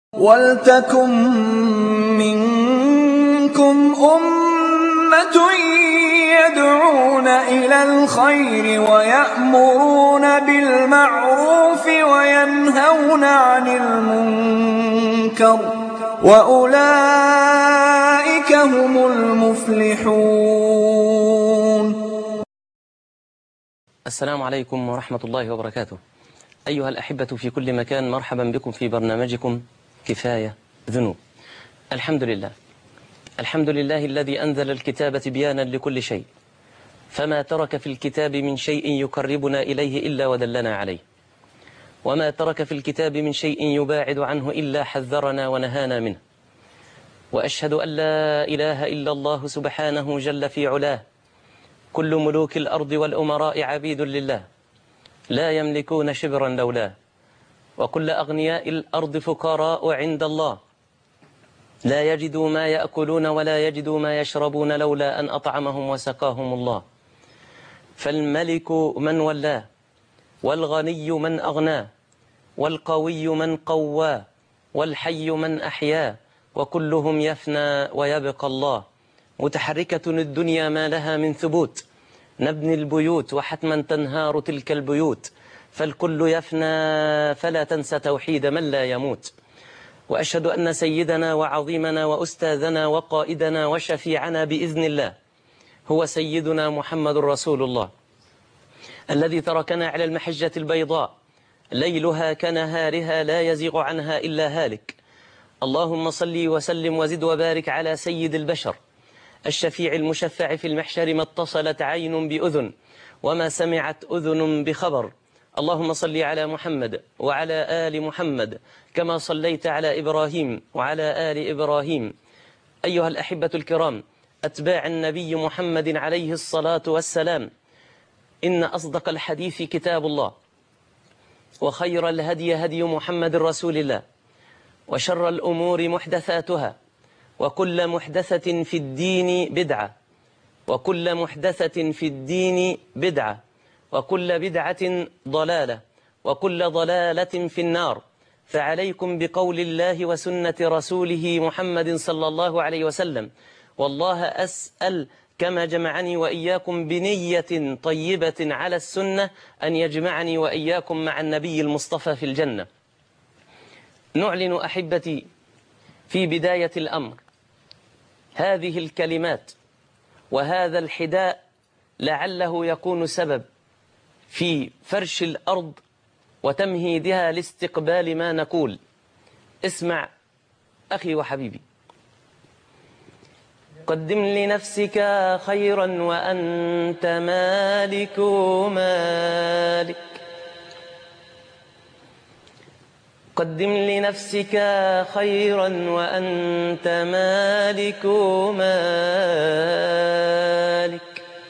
وَلْتَكُن مِّنكُمْ أُمَّةٌ يَدْعُونَ إِلَى الْخَيْرِ وَيَأْمُرُونَ بِالْمَعْرُوفِ وَيَنْهَوْنَ عَنِ الْمُنكَرِ ۚ وَأُولَٰئِكَ هُمُ الْمُفْلِحُونَ السلام عليكم ورحمة الله وبركاته أيها الأحبة في كل مكان مرحبا بكم في برنامجكم كفاية ذنوب الحمد لله الحمد لله الذي أنزل الكتاب بيانا لكل شيء فما ترك في الكتاب من شيء يقربنا إليه إلا ودلنا عليه وما ترك في الكتاب من شيء يباعد عنه إلا حذرنا ونهانا منه وأشهد أن لا إله إلا الله سبحانه جل في علاه كل ملوك الأرض والأمراء عبيد لله لا يملكون شبرا لولاه وكل أغنياء الأرض فقراء عند الله لا يجدوا ما يأكلون ولا يجدوا ما يشربون لولا أن أطعمهم وسقاهم الله فالملك من ولاه والغني من أغناه والقوي من قواه والحي من أحياه وكلهم يفنى ويبقى الله متحركة الدنيا ما لها من ثبوت نبني البيوت وحتما تنهار تلك البيوت فالكل يفنى فلا تنسى توحيد من لا يموت وأشهد أن سيدنا وعظيمنا وأستاذنا وقائدنا وشفيعنا بإذن الله هو سيدنا محمد رسول الله الذي تركنا على المحجة البيضاء ليلها كنهارها لا يزيغ عنها إلا هالك اللهم صل وسلم وزد وبارك على سيد البشر الشفيع المشفع في المحشر ما اتصلت عين بأذن وما سمعت أذن بخبر اللهم صل على محمد وعلى آل محمد كما صليت على إبراهيم وعلى آل إبراهيم أيها الأحبة الكرام أتباع النبي محمد عليه الصلاة والسلام إن أصدق الحديث كتاب الله وخير الهدي هدي محمد رسول الله وشر الأمور محدثاتها وكل محدثة في الدين بدعة وكل محدثة في الدين بدعة وكل بدعة ضلالة وكل ضلالة في النار فعليكم بقول الله وسنة رسوله محمد صلى الله عليه وسلم والله أسأل كما جمعني وإياكم بنية طيبة على السنة أن يجمعني وإياكم مع النبي المصطفى في الجنة نعلن أحبتي في بداية الأمر هذه الكلمات وهذا الحداء لعله يكون سبب في فرش الأرض وتمهيدها لاستقبال ما نقول اسمع أخي وحبيبي قدم لنفسك خيرا وأنت مالك مالك قدم لنفسك خيرا وأنت مالك مالك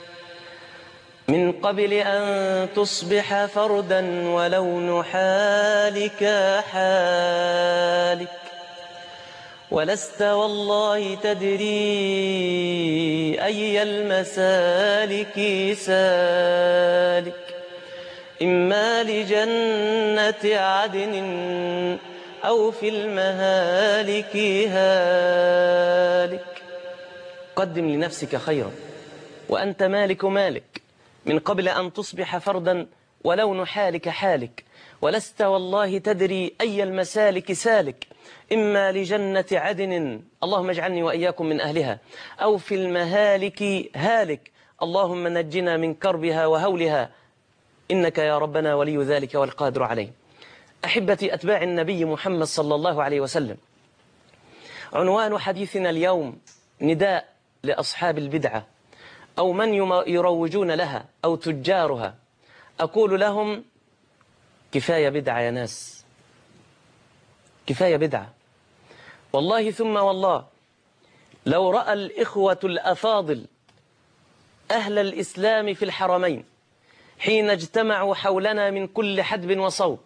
من قبل أن تصبح فردا ولون حالك حالك ولست والله تدري أي المسالك سالك إما لجنة عدن أو في المهالك هالك قدم لنفسك خيرا وأنت مالك مالك من قبل أن تصبح فردا ولون حالك حالك ولست والله تدري أي المسالك سالك إما لجنة عدن اللهم اجعلني وإياكم من أهلها أو في المهالك هالك اللهم نجنا من كربها وهولها إنك يا ربنا ولي ذلك والقادر عليه أحبتي أتباع النبي محمد صلى الله عليه وسلم عنوان حديثنا اليوم نداء لأصحاب البدعة أو من يروجون لها أو تجارها أقول لهم كفاية بدعة يا ناس كفاية بدعة والله ثم والله لو رأى الإخوة الأفاضل أهل الإسلام في الحرمين حين اجتمعوا حولنا من كل حدب وصوب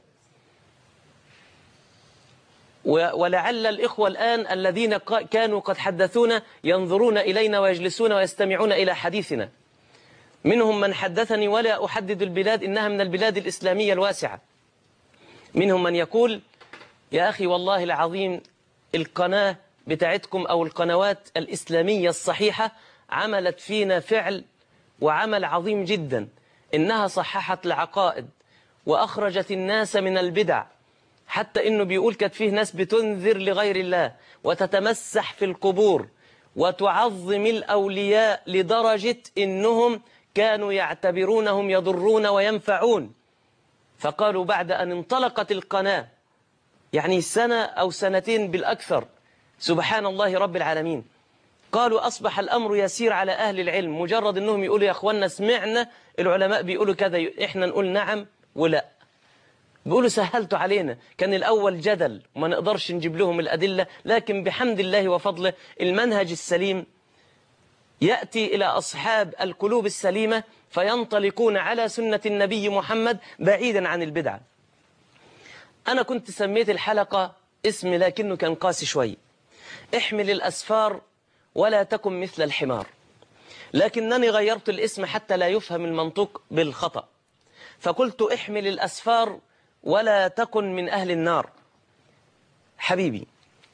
ولعل الإخوة الآن الذين كانوا قد حدثونا ينظرون إلينا ويجلسون ويستمعون إلى حديثنا منهم من حدثني ولا أحدد البلاد إنها من البلاد الإسلامية الواسعة منهم من يقول يا أخي والله العظيم القناة بتاعتكم أو القنوات الإسلامية الصحيحة عملت فينا فعل وعمل عظيم جدا إنها صححت العقائد وأخرجت الناس من البدع حتى إنه بيقول كانت فيه ناس بتنذر لغير الله وتتمسح في القبور وتعظم الأولياء لدرجة إنهم كانوا يعتبرونهم يضرون وينفعون فقالوا بعد أن انطلقت القناة يعني سنة أو سنتين بالأكثر سبحان الله رب العالمين قالوا أصبح الأمر يسير على أهل العلم مجرد أنهم يقولوا يا أخوانا سمعنا العلماء بيقولوا كذا إحنا نقول نعم ولا بيقولوا سهلتوا علينا كان الأول جدل وما نقدرش نجيب لهم الأدلة لكن بحمد الله وفضله المنهج السليم يأتي إلى أصحاب القلوب السليمة فينطلقون على سنة النبي محمد بعيدا عن البدعة أنا كنت سميت الحلقة اسم لكنه كان قاسي شوي احمل الأسفار ولا تكن مثل الحمار لكنني غيرت الاسم حتى لا يفهم المنطق بالخطأ فقلت احمل الأسفار ولا تكن من أهل النار حبيبي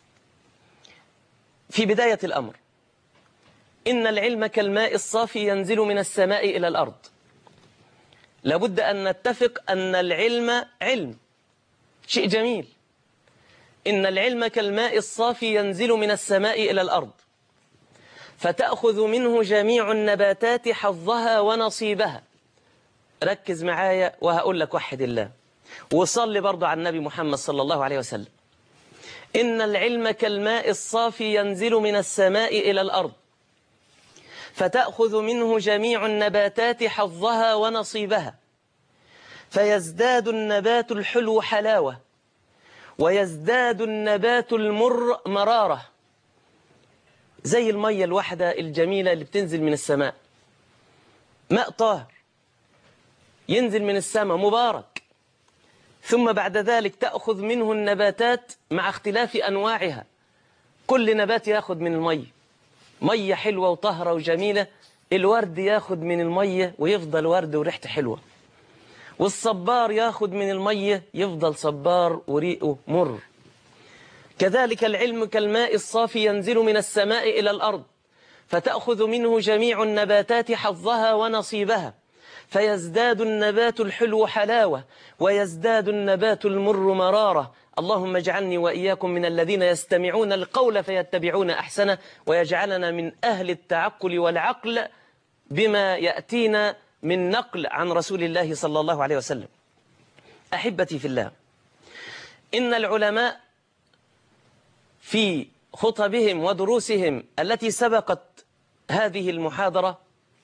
في بداية الأمر إن العلم كالماء الصافي ينزل من السماء إلى الأرض لابد أن نتفق أن العلم علم شيء جميل إن العلم كالماء الصافي ينزل من السماء إلى الأرض فتأخذ منه جميع النباتات حظها ونصيبها ركز معايا وهقول لك وحد الله وصلي برضو على النبي محمد صلى الله عليه وسلم إن العلم كالماء الصافي ينزل من السماء إلى الأرض فتأخذ منه جميع النباتات حظها ونصيبها فيزداد النبات الحلو حلاوة ويزداد النبات المر مرارة زي المية الواحدة الجميلة اللي بتنزل من السماء ماء طاهر ينزل من السماء مبارك ثم بعد ذلك تأخذ منه النباتات مع اختلاف أنواعها كل نبات يأخذ من المية مية حلوة وطهرة وجميلة الورد ياخد من المية ويفضل ورد وريحته حلوة والصبار ياخد من المية يفضل صبار وريقه مر كذلك العلم كالماء الصافي ينزل من السماء إلى الأرض فتأخذ منه جميع النباتات حظها ونصيبها فيزداد النبات الحلو حلاوة ويزداد النبات المر مرارة اللهم اجعلني وإياكم من الذين يستمعون القول فيتبعون أحسنه ويجعلنا من أهل التعقل والعقل بما يأتينا من نقل عن رسول الله صلى الله عليه وسلم أحبتي في الله إن العلماء في خطبهم ودروسهم التي سبقت هذه المحاضرة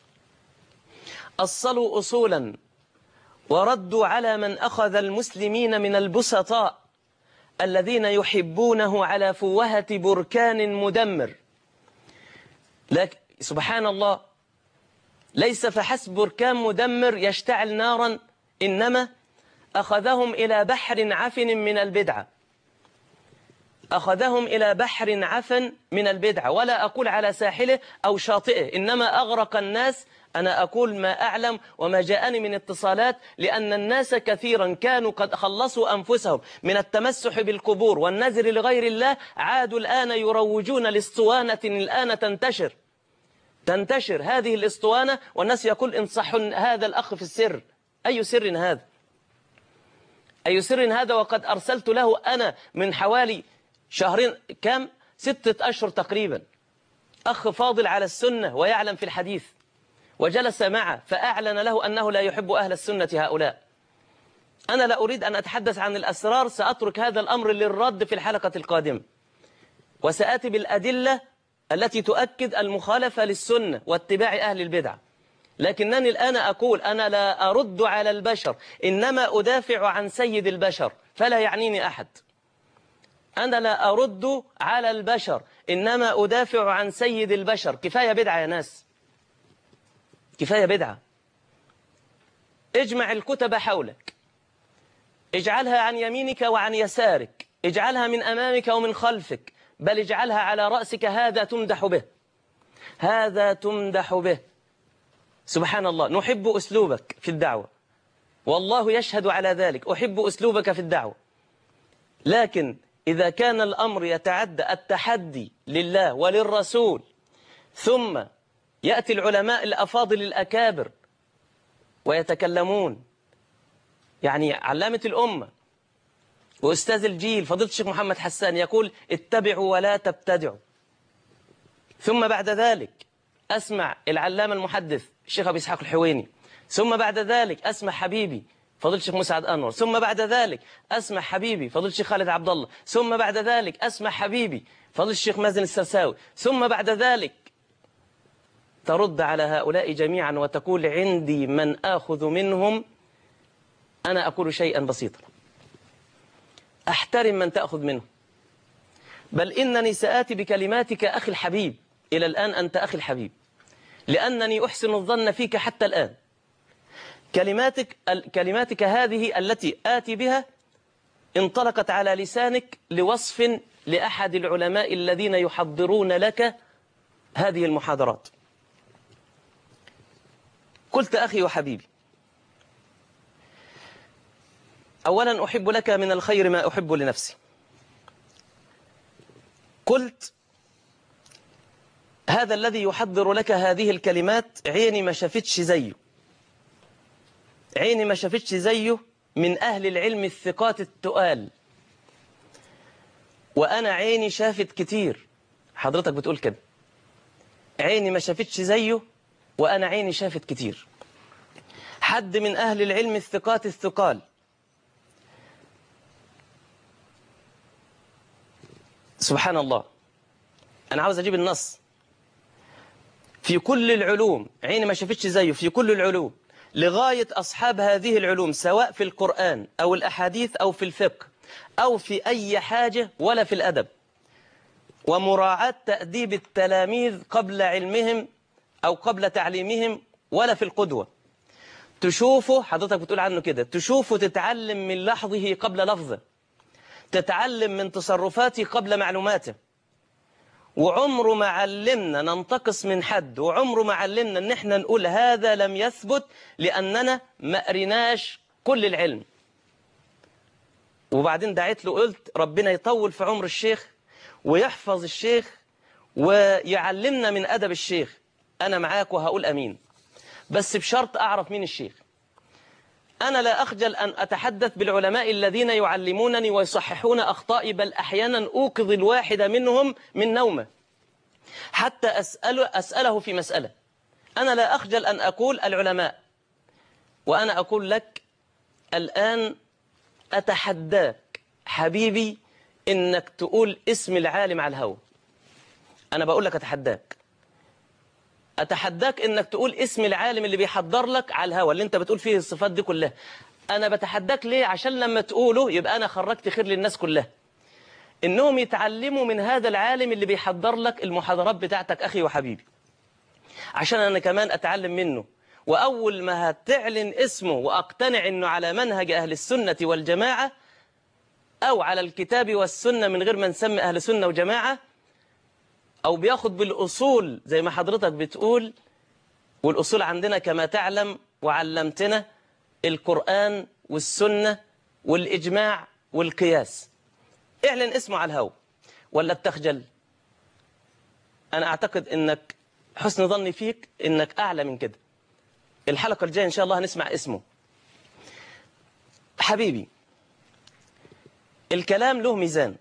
أصلوا أصولا وردوا على من أخذ المسلمين من البسطاء الذين يحبونه على فوهة بركان مدمر لكن سبحان الله ليس فحسب بركان مدمر يشتعل نارا إنما أخذهم إلى بحر عفن من البدعة أخذهم إلى بحر عفن من البدعة ولا أقول على ساحله أو شاطئه إنما أغرق الناس أنا أقول ما أعلم وما جاءني من اتصالات لأن الناس كثيرا كانوا قد خلصوا أنفسهم من التمسح بالقبور والنذر لغير الله عادوا الآن يروجون لاسطوانة الآن تنتشر تنتشر هذه الاسطوانة والناس يقول انصحوا هذا الأخ في السر أي سر هذا أي سر هذا وقد أرسلت له أنا من حوالي شهرين كم ستة أشهر تقريبا أخ فاضل على السنة ويعلم في الحديث وجلس معه فأعلن له أنه لا يحب أهل السنة هؤلاء أنا لا أريد أن أتحدث عن الأسرار سأترك هذا الأمر للرد في الحلقة القادمة وسآتي بالأدلة التي تؤكد المخالفة للسنة واتباع أهل البدع لكنني الآن أقول أنا لا أرد على البشر إنما أدافع عن سيد البشر فلا يعنيني أحد أنا لا أرد على البشر إنما أدافع عن سيد البشر كفاية بدعة يا ناس كفاية بدعة اجمع الكتب حولك اجعلها عن يمينك وعن يسارك اجعلها من أمامك ومن خلفك بل اجعلها على رأسك هذا تمدح به هذا تمدح به سبحان الله نحب أسلوبك في الدعوة والله يشهد على ذلك أحب أسلوبك في الدعوة لكن إذا كان الأمر يتعدى التحدي لله وللرسول ثم يأتي العلماء الأفاضل الأكابر ويتكلمون يعني علامة الأمة وأستاذ الجيل فضيلة الشيخ محمد حسان يقول اتبعوا ولا تبتدعوا ثم بعد ذلك أسمع العلامة المحدث الشيخ أبي إسحاق الحويني ثم بعد ذلك أسمع حبيبي فضيلة الشيخ مسعد أنور ثم بعد ذلك أسمع حبيبي فضيلة الشيخ خالد عبد الله ثم بعد ذلك أسمع حبيبي فضيلة الشيخ مازن السرساوي ثم بعد ذلك ترد على هؤلاء جميعا وتقول عندي من آخذ منهم أنا أقول شيئا بسيطا أحترم من تأخذ منه بل إنني سآتي بكلماتك أخي الحبيب إلى الآن أنت أخي الحبيب لأنني أحسن الظن فيك حتى الآن كلماتك كلماتك هذه التي آتي بها انطلقت على لسانك لوصف لأحد العلماء الذين يحضرون لك هذه المحاضرات قلت أخي وحبيبي أولا أحب لك من الخير ما أحب لنفسي قلت هذا الذي يحضر لك هذه الكلمات عيني ما شافتش زيه عيني ما شافتش زيه من أهل العلم الثقات التقال وأنا عيني شافت كتير حضرتك بتقول كده عيني ما شافتش زيه وأنا عيني شافت كتير حد من أهل العلم الثقات الثقال سبحان الله أنا عاوز أجيب النص في كل العلوم عيني ما شافتش زيه في كل العلوم لغاية أصحاب هذه العلوم سواء في القرآن أو الأحاديث أو في الفقه أو في أي حاجة ولا في الأدب ومراعاة تأديب التلاميذ قبل علمهم أو قبل تعليمهم ولا في القدوة تشوفه حضرتك بتقول عنه كده تشوفه تتعلم من لحظه قبل لفظه تتعلم من تصرفاته قبل معلوماته وعمره ما علمنا ننتقص من حد وعمره ما علمنا ان احنا نقول هذا لم يثبت لاننا ما قريناش كل العلم وبعدين دعيت له قلت ربنا يطول في عمر الشيخ ويحفظ الشيخ ويعلمنا من أدب الشيخ أنا معاك وهقول أمين بس بشرط أعرف مين الشيخ أنا لا أخجل أن أتحدث بالعلماء الذين يعلمونني ويصححون أخطائي بل أحيانا أوقظ الواحد منهم من نومه حتى أسأله, أسأله في مسألة أنا لا أخجل أن أقول العلماء وأنا أقول لك الآن أتحداك حبيبي إنك تقول اسم العالم على الهوى أنا بقول لك أتحداك أتحداك إنك تقول اسم العالم اللي بيحضر لك على الهوى اللي أنت بتقول فيه الصفات دي كلها أنا بتحداك ليه عشان لما تقوله يبقى أنا خرجت خير للناس كلها إنهم يتعلموا من هذا العالم اللي بيحضر لك المحاضرات بتاعتك أخي وحبيبي عشان أنا كمان أتعلم منه وأول ما هتعلن اسمه وأقتنع أنه على منهج أهل السنة والجماعة أو على الكتاب والسنة من غير ما نسمي أهل سنة وجماعة أو بياخد بالأصول زي ما حضرتك بتقول والأصول عندنا كما تعلم وعلمتنا القرآن والسنة والإجماع والقياس اعلن اسمه على الهو ولا بتخجل أنا أعتقد أنك حسن ظني فيك أنك أعلى من كده الحلقة الجاية إن شاء الله هنسمع اسمه حبيبي الكلام له ميزان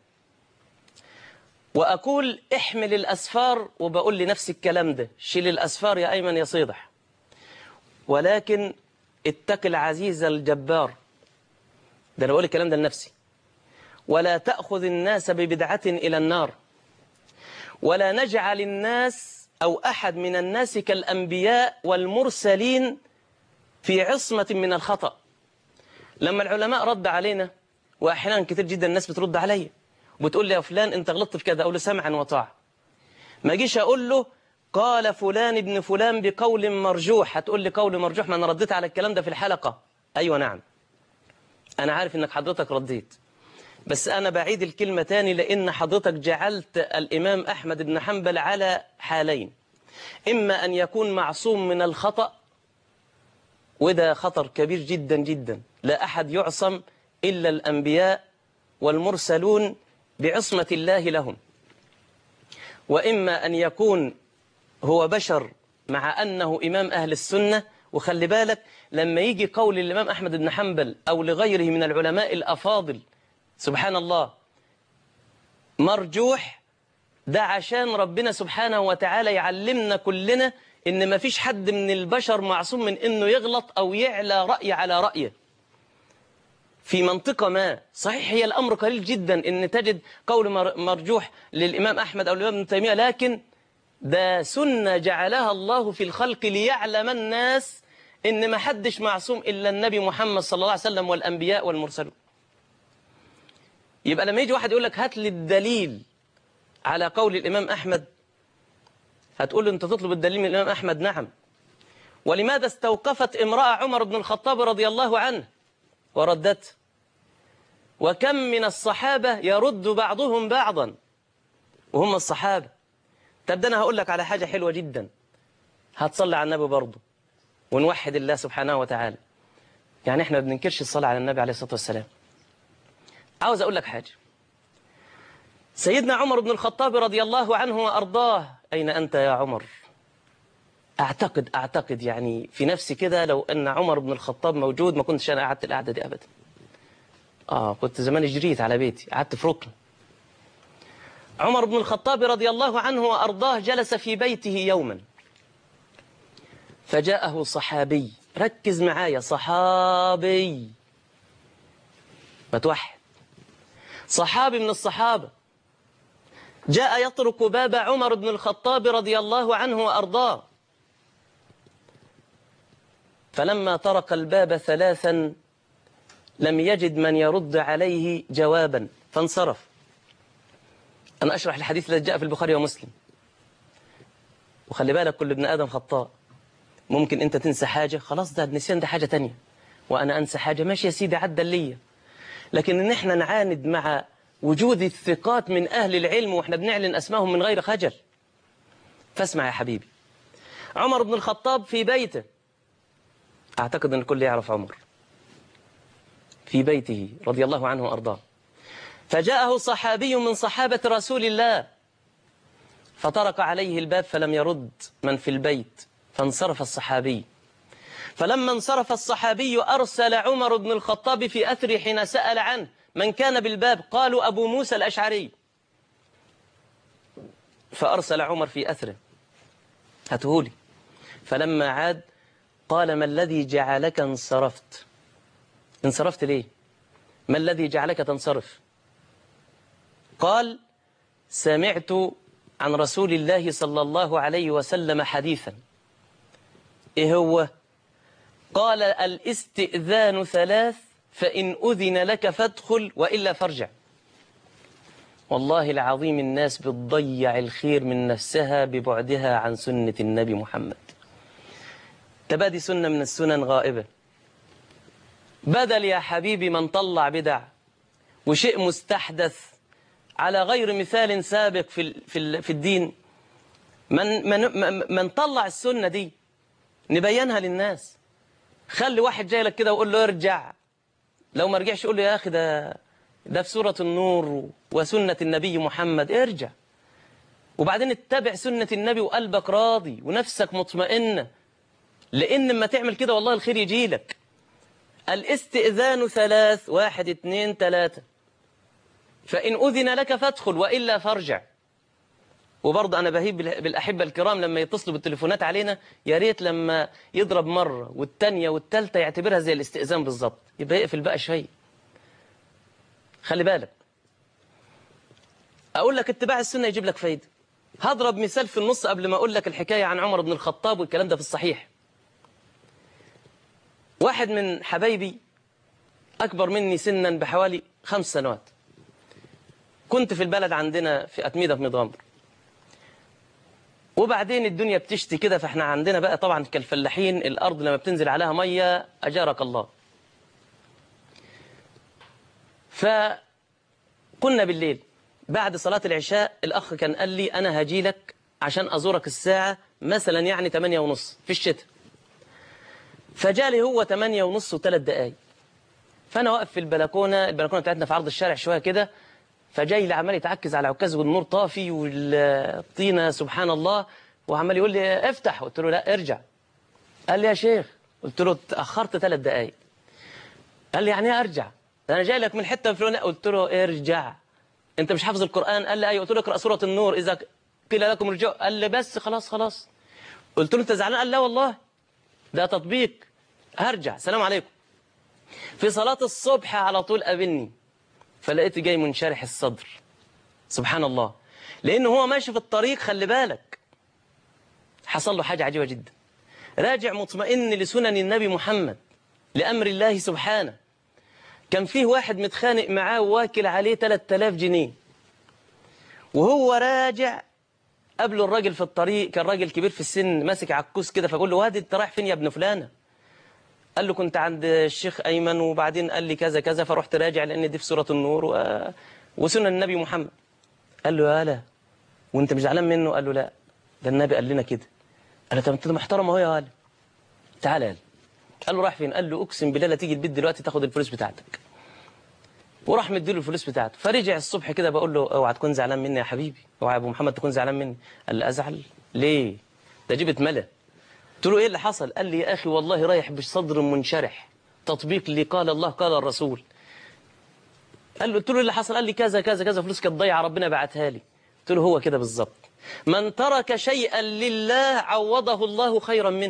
وأقول احمل الأسفار وبقول لنفسي الكلام ده شيل الأسفار يا أيمن يا صيدح ولكن اتق العزيز الجبار ده أنا بقول الكلام ده لنفسي ولا تأخذ الناس ببدعة إلى النار ولا نجعل الناس أو أحد من الناس كالأنبياء والمرسلين في عصمة من الخطأ لما العلماء رد علينا وأحيانا كتير جدا الناس بترد عليا وبتقول لي يا فلان أنت غلطت في كذا أقول له سمعا وطاعة ما جيش أقول له قال فلان ابن فلان بقول مرجوح هتقول لي قول مرجوح ما أنا رديت على الكلام ده في الحلقة أيوة نعم أنا عارف إنك حضرتك رديت بس أنا بعيد الكلمة تاني لأن حضرتك جعلت الإمام أحمد بن حنبل على حالين إما أن يكون معصوم من الخطأ وده خطر كبير جدا جدا لا أحد يعصم إلا الأنبياء والمرسلون بعصمة الله لهم وإما أن يكون هو بشر مع أنه إمام أهل السنة وخلي بالك لما يجي قول الإمام أحمد بن حنبل أو لغيره من العلماء الأفاضل سبحان الله مرجوح ده عشان ربنا سبحانه وتعالى يعلمنا كلنا إن ما فيش حد من البشر معصوم من إنه يغلط أو يعلى رأي على رأيه في منطقة ما صحيح هي الأمر قليل جدا إن تجد قول مرجوح للإمام أحمد أو الإمام ابن تيمية لكن ده سنة جعلها الله في الخلق ليعلم الناس إن ما حدش معصوم إلا النبي محمد صلى الله عليه وسلم والأنبياء والمرسلون يبقى لما يجي واحد يقول لك هات لي الدليل على قول الإمام أحمد هتقول له أنت تطلب الدليل من الإمام أحمد نعم ولماذا استوقفت امرأة عمر بن الخطاب رضي الله عنه وردته وكم من الصحابة يرد بعضهم بعضا وهم الصحابة طب ده أنا هقول لك على حاجة حلوة جدا هتصلي على النبي برضه ونوحد الله سبحانه وتعالى يعني احنا ما بننكرش الصلاة على النبي عليه الصلاة والسلام عاوز أقول لك حاجة سيدنا عمر بن الخطاب رضي الله عنه وأرضاه أين أنت يا عمر أعتقد أعتقد يعني في نفسي كده لو أن عمر بن الخطاب موجود ما كنتش أنا قعدت القعدة دي أبدا آه كنت زمان جريت على بيتي قعدت في ركن عمر بن الخطاب رضي الله عنه وأرضاه جلس في بيته يوما فجاءه صحابي ركز معايا صحابي ما توحد صحابي من الصحابة جاء يطرق باب عمر بن الخطاب رضي الله عنه وأرضاه فلما طرق الباب ثلاثا لم يجد من يرد عليه جوابا فانصرف أنا أشرح الحديث الذي جاء في البخاري ومسلم وخلي بالك كل ابن آدم خطاء ممكن أنت تنسى حاجة خلاص ده النسيان ده حاجة تانية وأنا أنسى حاجة ماشي يا سيدي عدى ليا لكن إن إحنا نعاند مع وجود الثقات من أهل العلم وإحنا بنعلن أسمائهم من غير خجل فاسمع يا حبيبي عمر بن الخطاب في بيته أعتقد أن الكل يعرف عمر في بيته رضي الله عنه وأرضاه فجاءه صحابي من صحابة رسول الله فطرق عليه الباب فلم يرد من في البيت فانصرف الصحابي فلما انصرف الصحابي أرسل عمر بن الخطاب في أثر حين سأل عنه من كان بالباب قالوا أبو موسى الأشعري فأرسل عمر في أثره هاتهولي فلما عاد قال ما الذي جعلك انصرفت انصرفت ليه ما الذي جعلك تنصرف قال سمعت عن رسول الله صلى الله عليه وسلم حديثا إيه هو قال الاستئذان ثلاث فإن أذن لك فادخل وإلا فارجع والله العظيم الناس بتضيع الخير من نفسها ببعدها عن سنة النبي محمد تبادي سنة من السنن غائبة بدل يا حبيبي من طلع بدع وشيء مستحدث على غير مثال سابق في في في الدين من من من طلع السنة دي نبينها للناس خلي واحد جاي لك كده وقول له ارجع لو ما رجعش قول له يا اخي ده ده في سورة النور وسنة النبي محمد ارجع وبعدين اتبع سنة النبي وقلبك راضي ونفسك مطمئنة لأن لما تعمل كده والله الخير يجي لك الاستئذان ثلاث واحد اتنين تلاتة فإن أذن لك فادخل وإلا فارجع وبرضه أنا بهيب بالأحبة الكرام لما يتصلوا بالتليفونات علينا يا ريت لما يضرب مرة والتانية والتالتة يعتبرها زي الاستئذان بالظبط يبقى يقفل بقى شوية خلي بالك أقول لك اتباع السنة يجيب لك فايدة هضرب مثال في النص قبل ما أقول لك الحكاية عن عمر بن الخطاب والكلام ده في الصحيح واحد من حبايبي أكبر مني سنا بحوالي خمس سنوات كنت في البلد عندنا في أتميدة في مضغمر وبعدين الدنيا بتشتي كده فاحنا عندنا بقى طبعا كالفلاحين الأرض لما بتنزل عليها مية أجارك الله فكنا بالليل بعد صلاة العشاء الأخ كان قال لي أنا هجي لك عشان أزورك الساعة مثلا يعني 8 ونص في الشتاء فجالي هو 8 ونص وثلاث دقايق فأنا واقف في البلكونة البلكونة بتاعتنا في عرض الشارع شوية كده فجاي لي عمال يتعكز على عكاز والنور طافي والطينة سبحان الله وعمال يقول لي افتح قلت له لا ارجع قال لي يا شيخ قلت له اتأخرت ثلاث دقايق قال لي يعني ايه ارجع انا جاي لك من حته فلانيه قلت له ارجع انت مش حافظ القران قال لي ايوه قلت له اقرا سوره النور اذا قيل لكم ارجعوا قال لي بس خلاص خلاص قلت له انت زعلان قال لا والله ده تطبيق هرجع سلام عليكم في صلاه الصبح على طول قابلني فلقيته جاي منشرح الصدر سبحان الله لأنه هو ماشي في الطريق خلي بالك حصل له حاجة عجيبة جدا راجع مطمئن لسنن النبي محمد لأمر الله سبحانه كان فيه واحد متخانق معاه واكل عليه 3000 جنيه وهو راجع قبله الراجل في الطريق كان راجل كبير في السن ماسك عكوس كده فقول له وادي انت رايح فين يا ابن فلانه قال له كنت عند الشيخ أيمن وبعدين قال لي كذا كذا فرحت راجع لأن دي في سورة النور و... وسنن النبي محمد قال له يا لا وانت مش زعلان منه قال له لا ده النبي قال لنا كده قال له طب انت محترم اهو يا ولد تعالى يلا قال له رايح فين قال له اقسم بالله لا تيجي البيت دلوقتي تاخد الفلوس بتاعتك وراح مديله الفلوس بتاعته فرجع الصبح كده بقول له اوعى تكون زعلان مني يا حبيبي اوعى يا ابو محمد تكون زعلان مني قال لي ازعل ليه ده جبت ملا قلت له ايه اللي حصل قال لي يا اخي والله رايح بصدر منشرح تطبيق اللي قال الله قال الرسول قال له قلت له إيه اللي حصل قال لي كذا كذا كذا فلوس كانت ضايعه ربنا بعتها لي قلت له هو كده بالظبط من ترك شيئا لله عوضه الله خيرا منه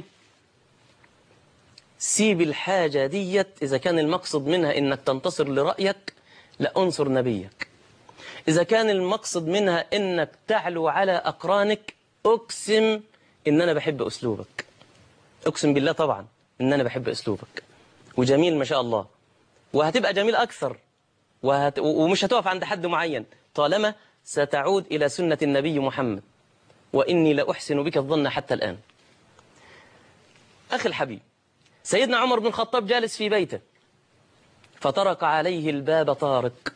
سيب الحاجة ديت إذا كان المقصد منها إنك تنتصر لرأيك لا أنصر نبيك إذا كان المقصد منها إنك تعلو على أقرانك أقسم إن أنا بحب أسلوبك أقسم بالله طبعا إن أنا بحب أسلوبك وجميل ما شاء الله وهتبقى جميل أكثر وهت... ومش هتقف عند حد معين طالما ستعود إلى سنة النبي محمد وإني لأحسن بك الظن حتى الآن أخي الحبيب سيدنا عمر بن الخطاب جالس في بيته فطرق عليه الباب طارق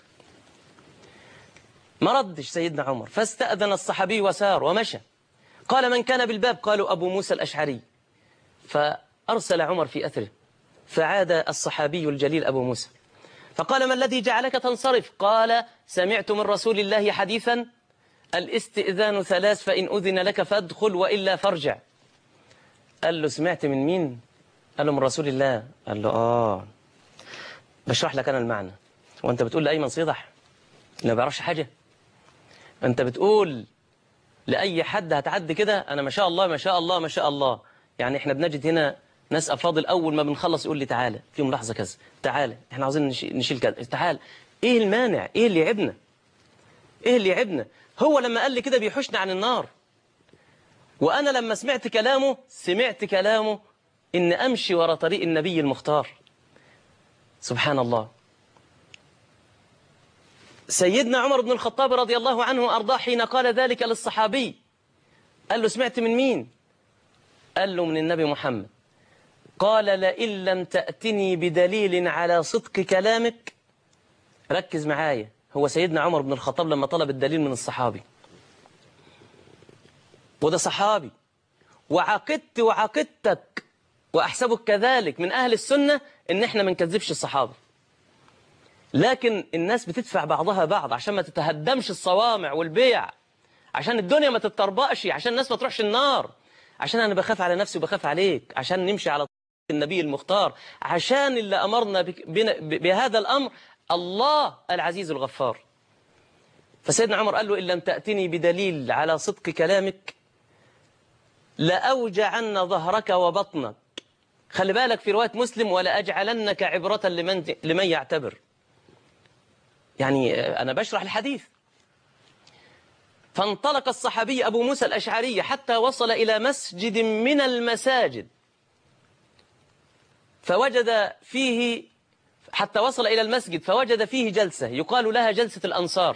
ما ردش سيدنا عمر فاستأذن الصحابي وسار ومشى قال من كان بالباب قالوا أبو موسى الأشعري فأرسل عمر في أثره فعاد الصحابي الجليل أبو موسى فقال ما الذي جعلك تنصرف قال سمعت من رسول الله حديثا الاستئذان ثلاث فإن أذن لك فادخل وإلا فارجع قال له سمعت من مين قال له من رسول الله قال له آه بشرح لك أنا المعنى وأنت بتقول لأيمن صيدح ما بيعرفش حاجة أنت بتقول لأي حد هتعدي كده أنا ما شاء الله ما شاء الله ما شاء الله يعني إحنا بنجد هنا ناس أفاضل أول ما بنخلص يقول لي تعالى في ملاحظة كذا تعالى إحنا عاوزين نشي- نشيل كذا تعالى إيه المانع إيه اللي يعبنا إيه اللي يعبنا هو لما قال لي كده بيحوشنا عن النار وأنا لما سمعت كلامه سمعت كلامه إن أمشي ورا طريق النبي المختار سبحان الله سيدنا عمر بن الخطاب رضي الله عنه وأرضاه حين قال ذلك للصحابي قال له سمعت من مين قال له من النبي محمد قال لئن لم تأتني بدليل على صدق كلامك ركز معايا هو سيدنا عمر بن الخطاب لما طلب الدليل من الصحابي وده صحابي وعقدت وعقدتك وأحسبك كذلك من أهل السنة إن إحنا ما نكذبش الصحابة لكن الناس بتدفع بعضها بعض عشان ما تتهدمش الصوامع والبيع عشان الدنيا ما تتطربقش عشان الناس ما تروحش النار عشان أنا بخاف على نفسي وبخاف عليك عشان نمشي على طريق النبي المختار عشان اللي أمرنا بك- بنا- ب- بهذا الأمر الله العزيز الغفار فسيدنا عمر قال له إن لم تأتني بدليل على صدق كلامك لأوجعن ظهرك وبطنك خلي بالك في رواية مسلم ولأجعلنك عبرة لمن, لمن يعتبر يعني آه، أنا بشرح الحديث فانطلق الصحابي أبو موسى الأشعري حتى وصل إلى مسجد من المساجد فوجد فيه حتى وصل إلى المسجد فوجد فيه جلسة يقال لها جلسة الأنصار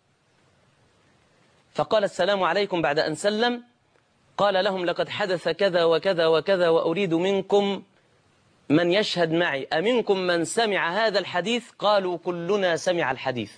فقال السلام عليكم بعد أن سلم قال لهم لقد حدث كذا وكذا وكذا وأريد منكم من يشهد معي أمنكم من سمع هذا الحديث قالوا كلنا سمع الحديث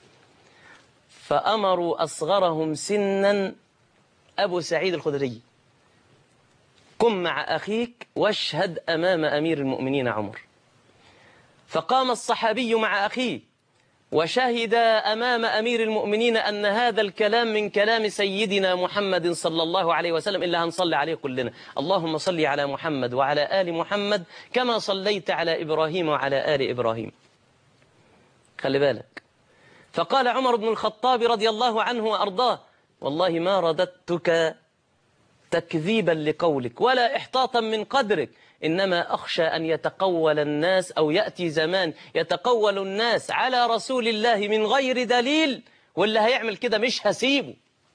فأمروا أصغرهم سنا أبو سعيد الخدري قم مع أخيك واشهد أمام أمير المؤمنين عمر فقام الصحابي مع أخيه وشهد أمام أمير المؤمنين أن هذا الكلام من كلام سيدنا محمد صلى الله عليه وسلم إلا هنصلي عليه كلنا اللهم صل على محمد وعلى آل محمد كما صليت على إبراهيم وعلى آل إبراهيم خلي بالك فقال عمر بن الخطاب رضي الله عنه وأرضاه والله ما رددتك تكذيبا لقولك ولا إحطاطا من قدرك إنما أخشى أن يتقول الناس أو يأتي زمان يتقول الناس على رسول الله من غير دليل واللي هيعمل كده مش هسيبه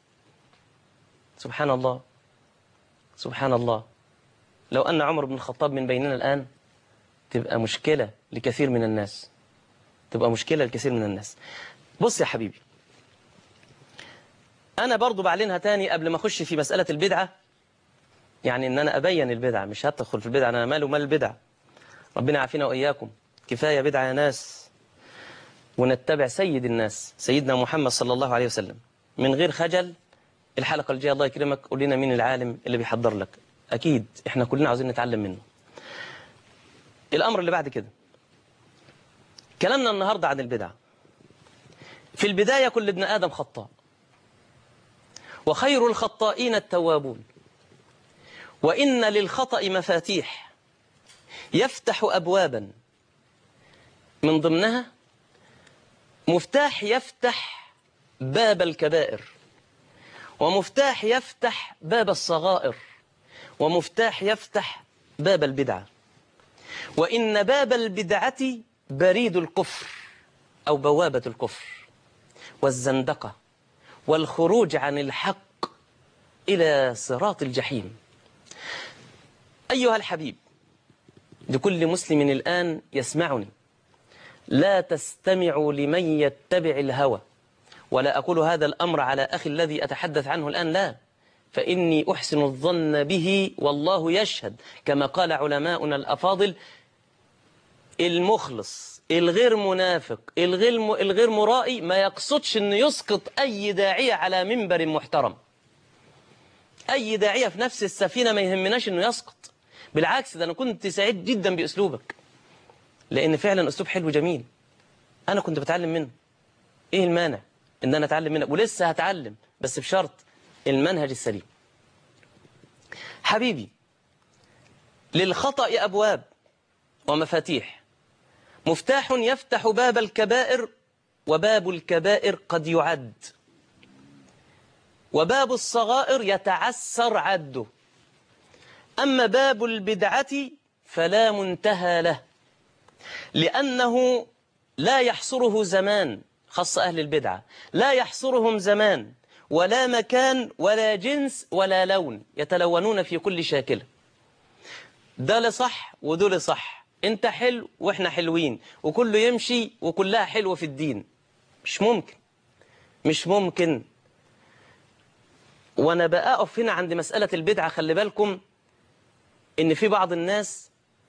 سبحان الله سبحان الله لو أن عمر بن الخطاب من بيننا الآن تبقى مشكلة لكثير من الناس تبقى مشكلة لكثير من الناس بص يا حبيبي أنا برضو بعلنها تاني قبل ما أخش في مسألة البدعة يعني ان انا ابين البدعه مش هدخل في البدعه انا ماله مال البدع ربنا يعافينا واياكم كفايه بدعه يا ناس ونتبع سيد الناس سيدنا محمد صلى الله عليه وسلم من غير خجل الحلقه الجايه الله يكرمك قول لنا مين العالم اللي بيحضر لك اكيد احنا كلنا عاوزين نتعلم منه الامر اللي بعد كده كلامنا النهارده عن البدع في البدايه كل ابن ادم خطاء وخير الخطائين التوابون وإن للخطأ مفاتيح يفتح أبوابا من ضمنها مفتاح يفتح باب الكبائر ومفتاح يفتح باب الصغائر ومفتاح يفتح باب البدعة وإن باب البدعة بريد الكفر أو بوابة الكفر والزندقة والخروج عن الحق إلى صراط الجحيم أيها الحبيب لكل مسلم الآن يسمعني لا تستمعوا لمن يتبع الهوى ولا أقول هذا الأمر على أخي الذي أتحدث عنه الآن لا فإني أحسن الظن به والله يشهد كما قال علماؤنا الأفاضل المخلص الغير منافق الغير, الغير مرائي ما يقصدش أنه يسقط أي داعية على منبر محترم أي داعية في نفس السفينة ما يهمناش أنه يسقط بالعكس ده أنا كنت سعيد جدا بأسلوبك لأن فعلا أسلوب حلو جميل أنا كنت بتعلم منه إيه المانع إن أنا أتعلم منك ولسه هتعلم بس بشرط المنهج السليم حبيبي للخطأ أبواب ومفاتيح مفتاح يفتح باب الكبائر وباب الكبائر قد يعد وباب الصغائر يتعسر عده أما باب البدعة فلا منتهى له لأنه لا يحصره زمان خاص أهل البدعة لا يحصرهم زمان ولا مكان ولا جنس ولا لون يتلونون في كل شاكلة ده لصح ودول صح انت حلو واحنا حلوين وكله يمشي وكلها حلوة في الدين مش ممكن مش ممكن وانا بقى اقف هنا عند مسألة البدعة خلي بالكم ان في بعض الناس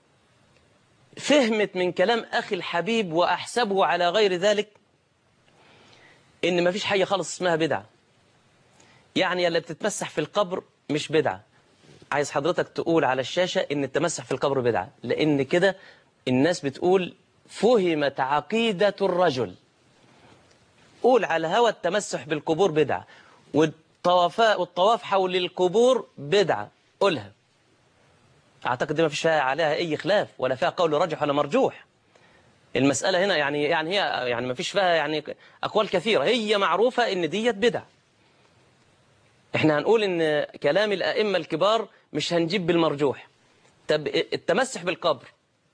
فهمت من كلام اخي الحبيب واحسبه على غير ذلك ان ما فيش حاجة خالص اسمها بدعة يعني اللي بتتمسح في القبر مش بدعة عايز حضرتك تقول على الشاشة ان التمسح في القبر بدعة لان كده الناس بتقول فهمت عقيدة الرجل قول على هوى التمسح بالقبور بدعة والطواف والطواف حول القبور بدعة قولها اعتقد دي ما فيش فيها عليها اي خلاف ولا فيها قول راجح ولا مرجوح المسألة هنا يعني يعني هي يعني ما فيش فيها يعني أقوال كثيرة هي معروفة إن ديت بدع إحنا هنقول إن كلام الأئمة الكبار مش هنجيب بالمرجوح طب التمسح بالقبر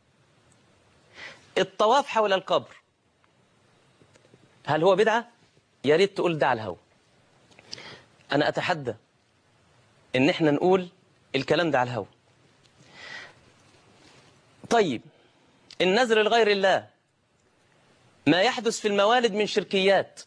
الطواف حول القبر هل هو بدعة؟ يا ريت تقول ده على الهوا أنا أتحدى إن إحنا نقول الكلام ده على الهوا طيب النذر لغير الله ما يحدث في الموالد من شركيات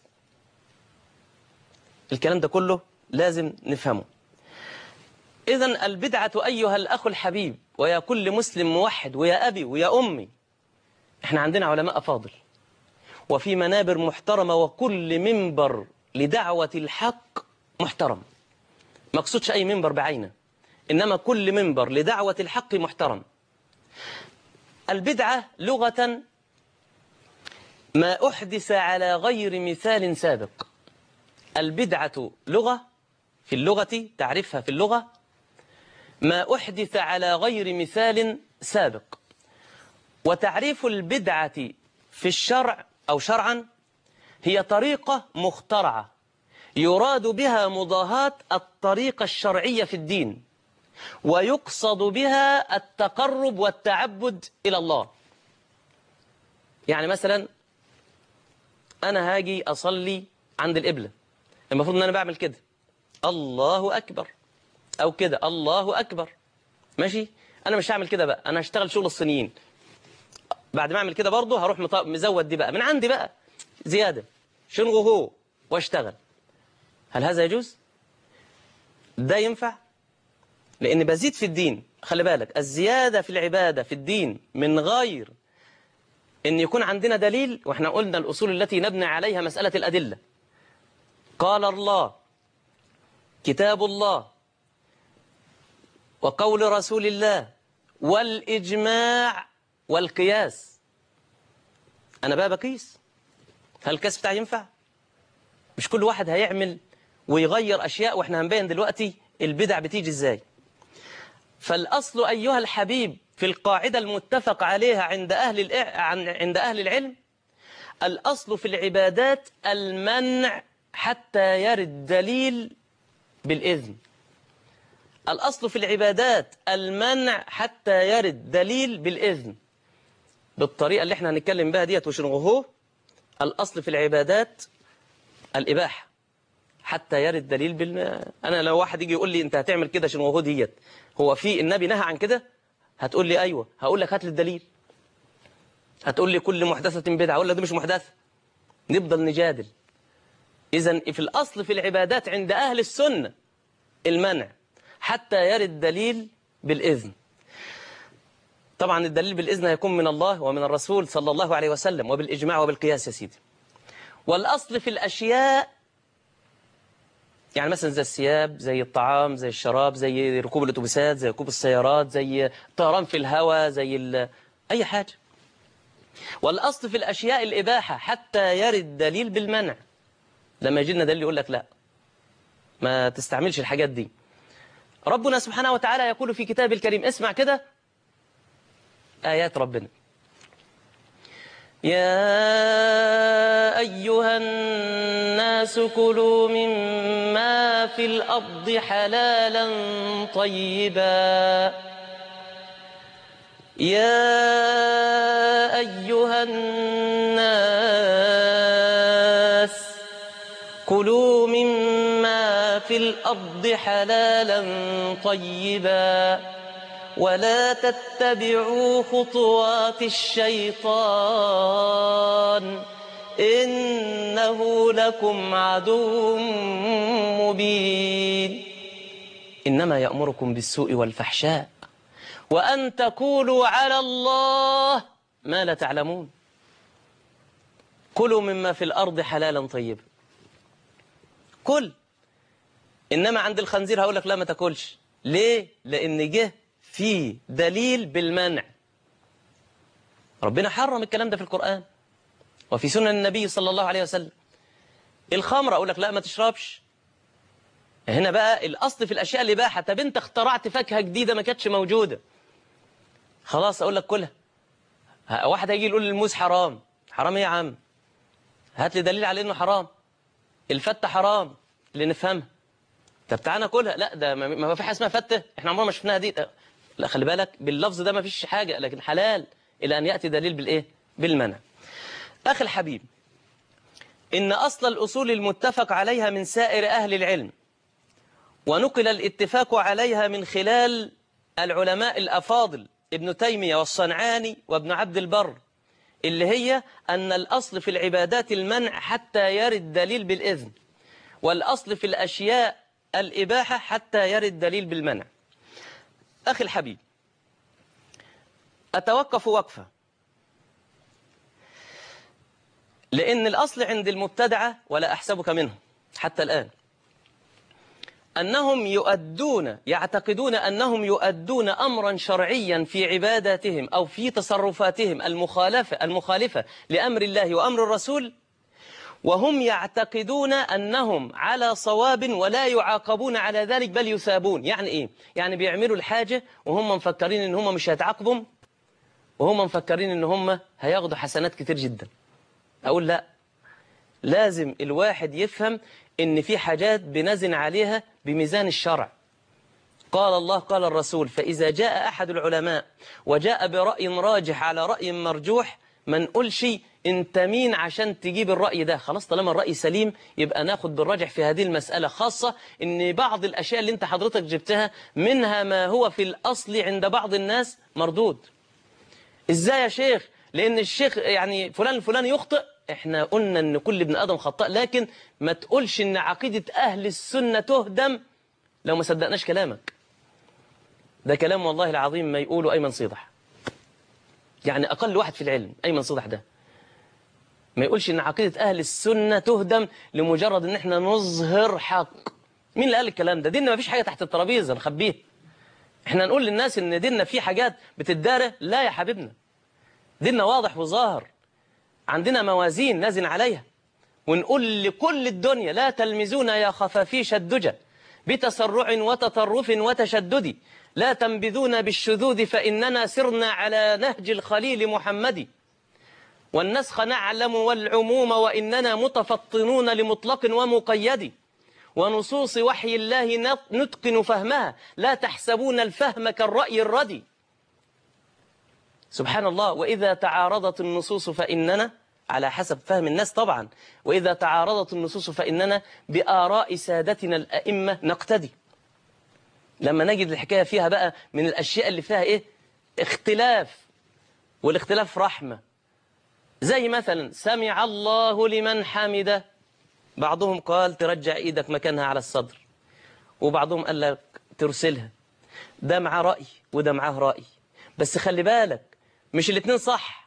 الكلام ده كله لازم نفهمه إذا البدعة أيها الأخ الحبيب ويا كل مسلم موحد ويا أبي ويا أمي إحنا عندنا علماء فاضل وفي منابر محترمة وكل منبر لدعوة الحق محترم ما اقصدش أي منبر بعينه إنما كل منبر لدعوة الحق محترم البدعة لغة ما أحدث على غير مثال سابق البدعة لغة في اللغة تعرفها في اللغة ما أحدث على غير مثال سابق وتعريف البدعة في الشرع أو شرعا هي طريقة مخترعة يراد بها مضاهاة الطريقة الشرعية في الدين ويقصد بها التقرب والتعبد إلى الله يعني مثلا أنا هاجي أصلي عند القبلة المفروض أن أنا بعمل كده الله أكبر أو كده الله أكبر ماشي أنا مش هعمل كده بقى أنا هشتغل شغل الصينيين بعد ما أعمل كده برضه هروح مط- مزود دي بقى من عندي بقى زيادة شنغو هو واشتغل هل هذا يجوز؟ ده ينفع؟ لأن بزيد في الدين خلي بالك الزيادة في العبادة في الدين من غير أن يكون عندنا دليل وإحنا قلنا الأصول التي نبني عليها مسألة الأدلة قال الله كتاب الله وقول رسول الله والإجماع والقياس أنا بقى بقيس هل الكاس بتاعي ينفع؟ مش كل واحد هيعمل ويغير أشياء وإحنا هنبين دلوقتي البدع بتيجي إزاي فالأصل أيها الحبيب في القاعدة المتفق عليها عند أهل الإع... عن- عند أهل العلم الأصل في العبادات المنع حتى يرد دليل بالإذن الأصل في العبادات المنع حتى يرد دليل بالإذن بالطريقة اللي احنا هنتكلم بها ديت وشنغهوه الأصل في العبادات الإباحة حتى يرد دليل بال أنا لو واحد يجي يقول لي أنت هتعمل كده شنغهوه ديت هو في النبي نهى عن كده هتقول لي أيوة هقول لك هات لي الدليل هتقول لي كل محدثة بدعة أقول لك دي مش محدثة نفضل نجادل إذا في الأصل في العبادات عند أهل السنة المنع حتى يرد دليل بالإذن طبعا الدليل بالإذن هيكون من الله ومن الرسول صلى الله عليه وسلم وبالإجماع وبالقياس يا سيدي والأصل في الأشياء يعني مثلا زي الثياب زي الطعام زي الشراب زي ركوب الأتوبيسات زي ركوب السيارات زي الطيران في الهواء زي ال... أي حاجة والأصل في الأشياء الإباحة حتى يرد دليل بالمنع لما يجي لنا دليل يقول لك لا ما تستعملش الحاجات دي ربنا سبحانه وتعالى يقول في كتاب الكريم اسمع كده آيات ربنا يا أيها الناس كلوا مما في الأرض حلالا طيبا يا أيها الناس كلوا مما في الأرض حلالا طيبا ولا تتبعوا خطوات الشيطان إنه لكم عدو مبين إنما يأمركم بالسوء والفحشاء وأن تقولوا على الله ما لا تعلمون كلوا مما في الأرض حلالا طيبا كل إنما عند الخنزير هقول لك لا ما تاكلش ليه؟ لأن جه في دليل بالمنع ربنا حرم الكلام ده في القرآن وفي سنن النبي صلى الله عليه وسلم الخمر أقول لك لا ما تشربش هنا بقى الأصل في الأشياء الإباحة طب أنت اخترعت فاكهة جديدة ما كانتش موجودة خلاص أقول لك كلها ه- واحد هيجي يقول الموز حرام حرام إيه يا عم هات لي دليل على إنه حرام الفتة حرام اللي نفهمها طب تعالى كلها لا ده ما ما في حاجه اسمها فتة احنا عمرنا ما شفناها دي لا خلي بالك باللفظ ده ما فيش حاجة لكن حلال إلى أن يأتي دليل بالإيه بالمنع أخي الحبيب إن أصل الأصول المتفق عليها من سائر أهل العلم ونقل الاتفاق عليها من خلال العلماء الأفاضل ابن تيمية والصنعاني وابن عبد البر اللي هي أن الأصل في العبادات المنع حتى يرد دليل بالإذن والأصل في الأشياء الإباحة حتى يرد دليل بالمنع أخي الحبيب أتوقف وقفة لأن الأصل عند المبتدعة ولا أحسبك منه حتى الآن أنهم يؤدون يعتقدون أنهم يؤدون أمرا شرعيا في عباداتهم أو في تصرفاتهم المخالفة, المخالفة لأمر الله وأمر الرسول وهم يعتقدون أنهم على صواب ولا يعاقبون على ذلك بل يثابون يعني إيه؟ يعني بيعملوا الحاجة وهم مفكرين إن هم مش هيتعاقبوا وهم مفكرين إن هم هياخدوا حسنات كتير جدا أقول لا لازم الواحد يفهم إن في حاجات بنزن عليها بميزان الشرع قال الله قال الرسول فإذا جاء أحد العلماء وجاء برأي راجح على رأي مرجوح ما نقولش انت مين عشان تجيب الرأي ده خلاص طالما الرأي سليم يبقى ناخد بالراجح في هذه المسألة خاصة ان بعض الأشياء اللي انت حضرتك جبتها منها ما هو في الأصل عند بعض الناس مردود ازاي يا شيخ لان الشيخ يعني فلان الفلاني يخطئ احنا قلنا ان كل ابن ادم خطاء لكن ما تقولش ان عقيدة اهل السنة تهدم لو ما صدقناش كلامك ده كلام والله العظيم ما يقوله ايمن صيدح يعني اقل واحد في العلم ايمن صيدح ده ما يقولش ان عقيدة اهل السنة تهدم لمجرد ان احنا نظهر حق مين اللي قال الكلام ده ديننا ما فيش حاجة تحت الترابيزة نخبيه احنا نقول للناس ان ديننا فيه حاجات بتدارى لا يا حبيبنا ديننا واضح وظاهر عندنا موازين نزن عليها ونقول لكل الدنيا لا تلمزونا يا خفافيش الدجى بتسرع وتطرف وتشدد لا تنبذون بالشذوذ فإننا سرنا على نهج الخليل محمد والنسخ نعلم والعموم وإننا متفطنون لمطلق ومقيد ونصوص وحي الله نتقن فهمها لا تحسبون الفهم كالرأي الردي سبحان الله وإذا تعارضت النصوص فإننا على حسب فهم الناس طبعا وإذا تعارضت النصوص فإننا بآراء سادتنا الأئمة نقتدي لما نجد الحكاية فيها بقى من الأشياء اللي فيها إيه اختلاف والاختلاف رحمة زي مثلا سمع الله لمن حمده بعضهم قال ترجع إيدك مكانها على الصدر وبعضهم قال لك ترسلها ده معاه رأي وده معاه رأي بس خلي بالك مش الاثنين صح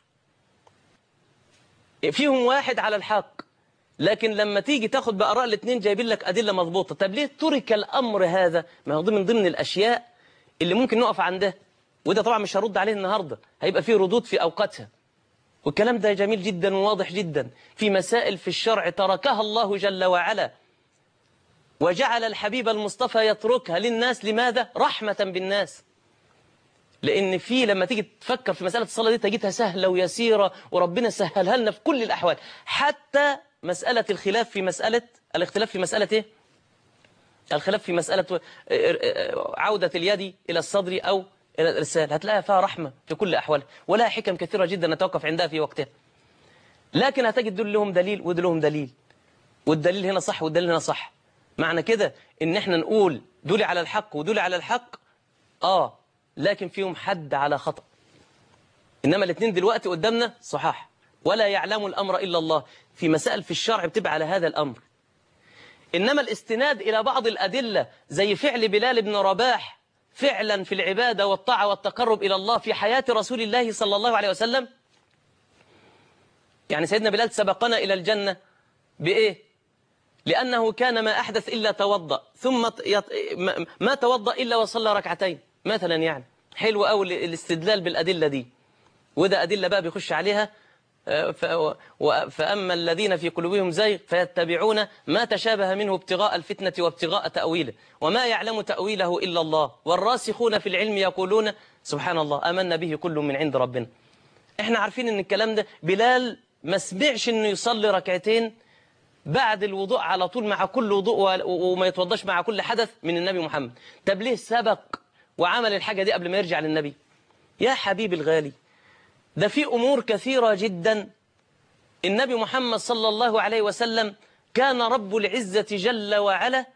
فيهم واحد على الحق لكن لما تيجي تاخد بآراء الاثنين جايبين لك أدلة مضبوطة طب ليه ترك الأمر هذا ما هو من ضمن الأشياء اللي ممكن نقف عندها وده طبعا مش هرد عليه النهاردة هيبقى فيه ردود في أوقاتها والكلام ده جميل جدا وواضح جدا في مسائل في الشرع تركها الله جل وعلا وجعل الحبيب المصطفى يتركها للناس لماذا؟ رحمة بالناس لأن في لما تيجي تفكر في مسألة الصلاة دي تجدها سهلة ويسيرة وربنا سهلها لنا في كل الأحوال حتى مسألة الخلاف في مسألة الاختلاف في مسألة إيه؟ الخلاف في مسألة عودة اليد إلى الصدر أو إلى الإرسال هتلاقيها فيها رحمة في كل أحوال ولا حكم كثيرة جدا نتوقف عندها في وقتها لكن هتجد دول لهم دليل ودول لهم دليل والدليل هنا صح والدليل هنا صح معنى كده إن احنا نقول دول على الحق ودول على الحق آه لكن فيهم حد على خطأ إنما الاثنين دلوقتي قدامنا صحاح ولا يعلم الأمر إلا الله في مسائل في الشرع بتبقى على هذا الأمر إنما الاستناد إلى بعض الأدلة زي فعل بلال بن رباح فعلا في العبادة والطاعة والتقرب إلى الله في حياة رسول الله صلى الله عليه وسلم يعني سيدنا بلال سبقنا إلى الجنة بإيه لأنه كان ما أحدث إلا توضأ ثم ما توضأ إلا وصلى ركعتين مثلا يعني حلو قوي الاستدلال بالأدلة دي وده أدلة بقى بيخش عليها فأما الذين في قلوبهم زيغ فيتبعون ما تشابه منه ابتغاء الفتنة وابتغاء تأويله وما يعلم تأويله إلا الله والراسخون في العلم يقولون سبحان الله آمنا به كل من عند ربنا احنا عارفين ان الكلام ده بلال ما سمعش انه يصلي ركعتين بعد الوضوء على طول مع كل وضوء وما يتوضاش مع كل حدث من النبي محمد طب ليه سبق وعمل الحاجة دي قبل ما يرجع للنبي يا حبيبي الغالي ده في أمور كثيرة جدا النبي محمد صلى الله عليه وسلم كان رب العزة جل وعلا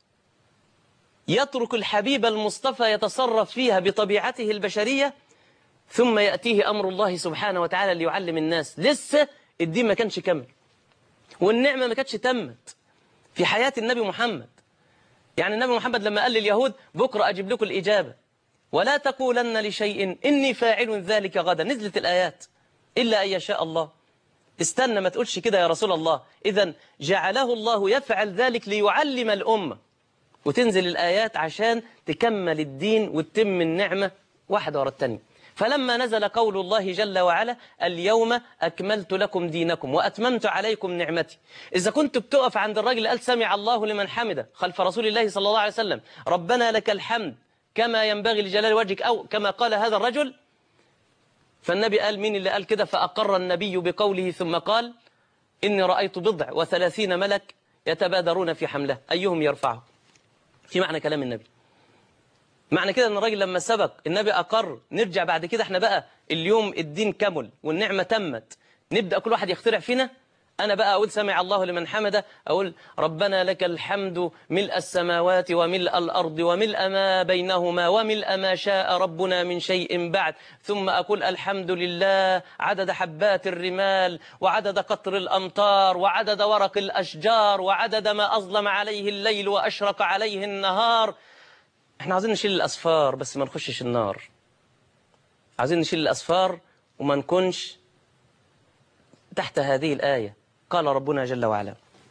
يترك الحبيب المصطفى يتصرف فيها بطبيعته البشرية ثم يأتيه أمر الله سبحانه وتعالى ليعلم الناس لسه الدين ما كانش كمل والنعمة ما كانتش تمت في حياة النبي محمد يعني النبي محمد لما قال لليهود بكرة أجيب لكم الإجابة ولا تقولن لشيء إني فاعل ذلك غدا نزلت الآيات إلا أن يشاء الله استنى ما تقولش كده يا رسول الله إذا جعله الله يفعل ذلك ليعلم الأمة وتنزل الآيات عشان تكمل الدين وتتم النعمة واحدة ورا التانية فلما نزل قول الله جل وعلا اليوم أكملت لكم دينكم وأتممت عليكم نعمتي إذا كنت بتقف عند الرجل اللي قال سمع الله لمن حمده خلف رسول الله صلى الله عليه وسلم ربنا لك الحمد كما ينبغي لجلال وجهك أو كما قال هذا الرجل فالنبي قال مين اللي قال كده فأقر النبي بقوله ثم قال إني رأيت بضع وثلاثين ملك يتبادرون في حمله أيهم يرفعه في معنى كلام النبي معنى كده ان الراجل لما سبق النبي اقر نرجع بعد كده احنا بقى اليوم الدين كمل والنعمه تمت نبدا كل واحد يخترع فينا انا بقى اقول سمع الله لمن حمده اقول ربنا لك الحمد ملء السماوات وملء الارض وملء ما بينهما وملء ما شاء ربنا من شيء بعد ثم اقول الحمد لله عدد حبات الرمال وعدد قطر الامطار وعدد ورق الاشجار وعدد ما اظلم عليه الليل واشرق عليه النهار احنا عايزين نشيل الأسفار بس ما نخشش النار عايزين نشيل الأسفار وما نكونش تحت هذه الآية قال ربنا جل وعلا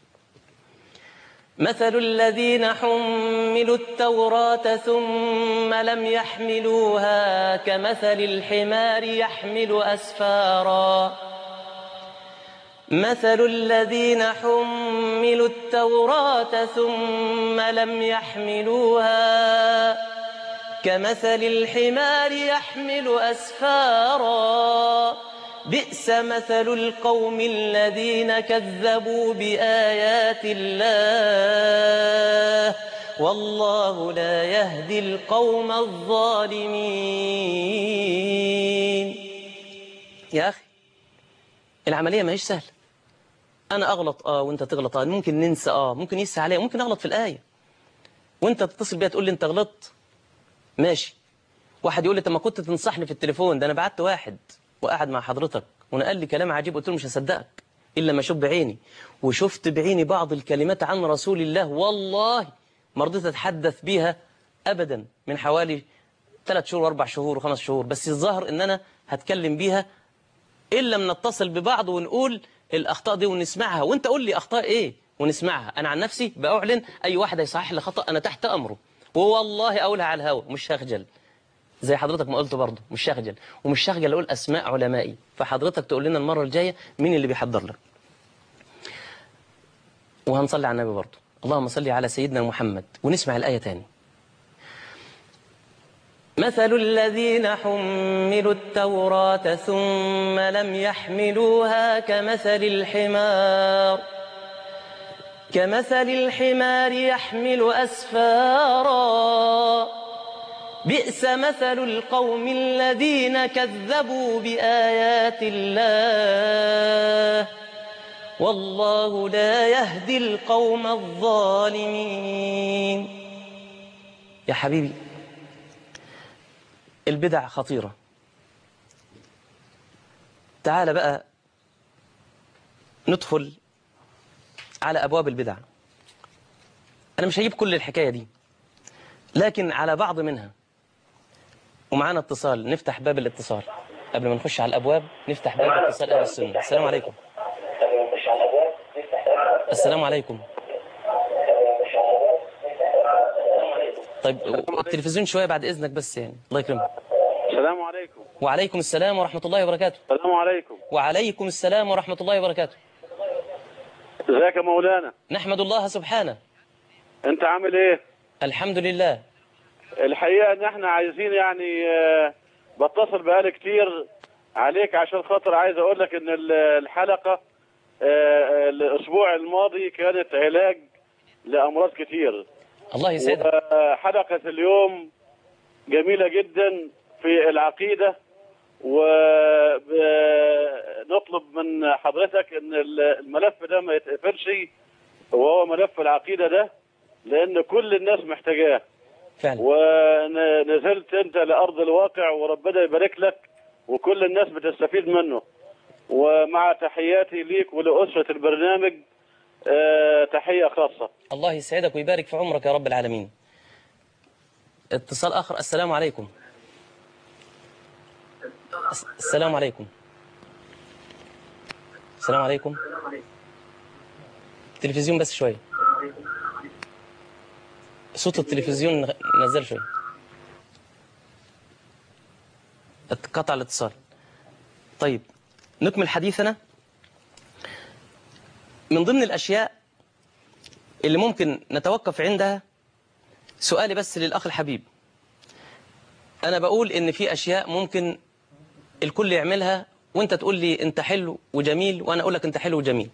مثل الذين حملوا التوراة ثم لم يحملوها كمثل الحمار يحمل أسفارا مثل الذين حملوا التوراة ثم لم يحملوها كمثل الحمار يحمل أسفارا بئس مثل القوم الذين كذبوا بآيات الله والله لا يهدي القوم الظالمين يا أخي العملية ما هيش سهلة أنا أغلط آه وأنت تغلط آه ممكن ننسى آه ممكن ينسى عليا ممكن أغلط في الآية وأنت تتصل بيها تقول لي أنت غلطت ماشي واحد يقول لي طب ما كنت تنصحني في التليفون ده أنا بعت واحد وقعد مع حضرتك ونقل لي كلام عجيب قلت له مش هصدقك إلا ما أشوف بعيني وشفت بعيني بعض الكلمات عن رسول الله والله ما رضيت أتحدث بيها أبدا من حوالي ثلاث شهور وأربع شهور وخمس شهور بس الظاهر إن أنا هتكلم بيها إن لم نتصل ببعض ونقول الأخطاء دي ونسمعها وانت قول لي أخطاء إيه ونسمعها أنا عن نفسي بأعلن أي واحد يصحح لي خطأ أنا تحت أمره والله أقولها على الهوا مش هخجل زي حضرتك ما قلت برضه مش هخجل ومش هخجل أقول أسماء علمائي فحضرتك تقول لنا المرة الجاية مين اللي بيحضر لك وهنصلي على النبي برضه اللهم صل على سيدنا محمد ونسمع الآية تاني مثل الذين حملوا التوراة ثم لم يحملوها كمثل الحمار كمثل الحمار يحمل أسفارا بئس مثل القوم الذين كذبوا بآيات الله والله لا يهدي القوم الظالمين يا حبيبي البدع خطيرة تعال بقى ندخل على أبواب البدع أنا مش هجيب كل الحكاية دي لكن على بعض منها ومعانا اتصال نفتح باب الاتصال قبل ما نخش على الأبواب نفتح باب اتصال أهل السنة السلام عليكم السلام عليكم طيب التلفزيون شوية بعد إذنك بس يعني الله يكرمك السلام عليكم وعليكم السلام ورحمة الله وبركاته السلام عليكم وعليكم السلام ورحمة الله وبركاته ازيك يا مولانا نحمد الله سبحانه انت عامل ايه الحمد لله الحقيقه ان احنا عايزين يعني آه، بتصل بقالي كتير عليك عشان خاطر عايز اقول لك ان ال- الحلقه آه، الاسبوع الماضي كانت علاج لامراض كتير الله يسعدك وحلقه اليوم جميله جدا في العقيده ونطلب من حضرتك ان الملف ده ما يتقفلش وهو ملف العقيده ده لان كل الناس محتاجاه فعلا ونزلت انت لارض الواقع وربنا يبارك لك وكل الناس بتستفيد منه ومع تحياتي ليك ولاسره البرنامج آه، تحيه خاصه الله يسعدك ويبارك في عمرك يا رب العالمين اتصال آخر السلام عليكم الس- السلام عليكم السلام عليكم التلفزيون بس شوية صوت التلفزيون نزل شويه اتقطع الاتصال طيب نكمل حديثنا من ضمن الأشياء اللي ممكن نتوقف عندها سؤالي بس للأخ الحبيب أنا بقول إن في أشياء ممكن الكل يعملها وانت تقول لي انت حلو وجميل وانا اقول لك انت حلو وجميل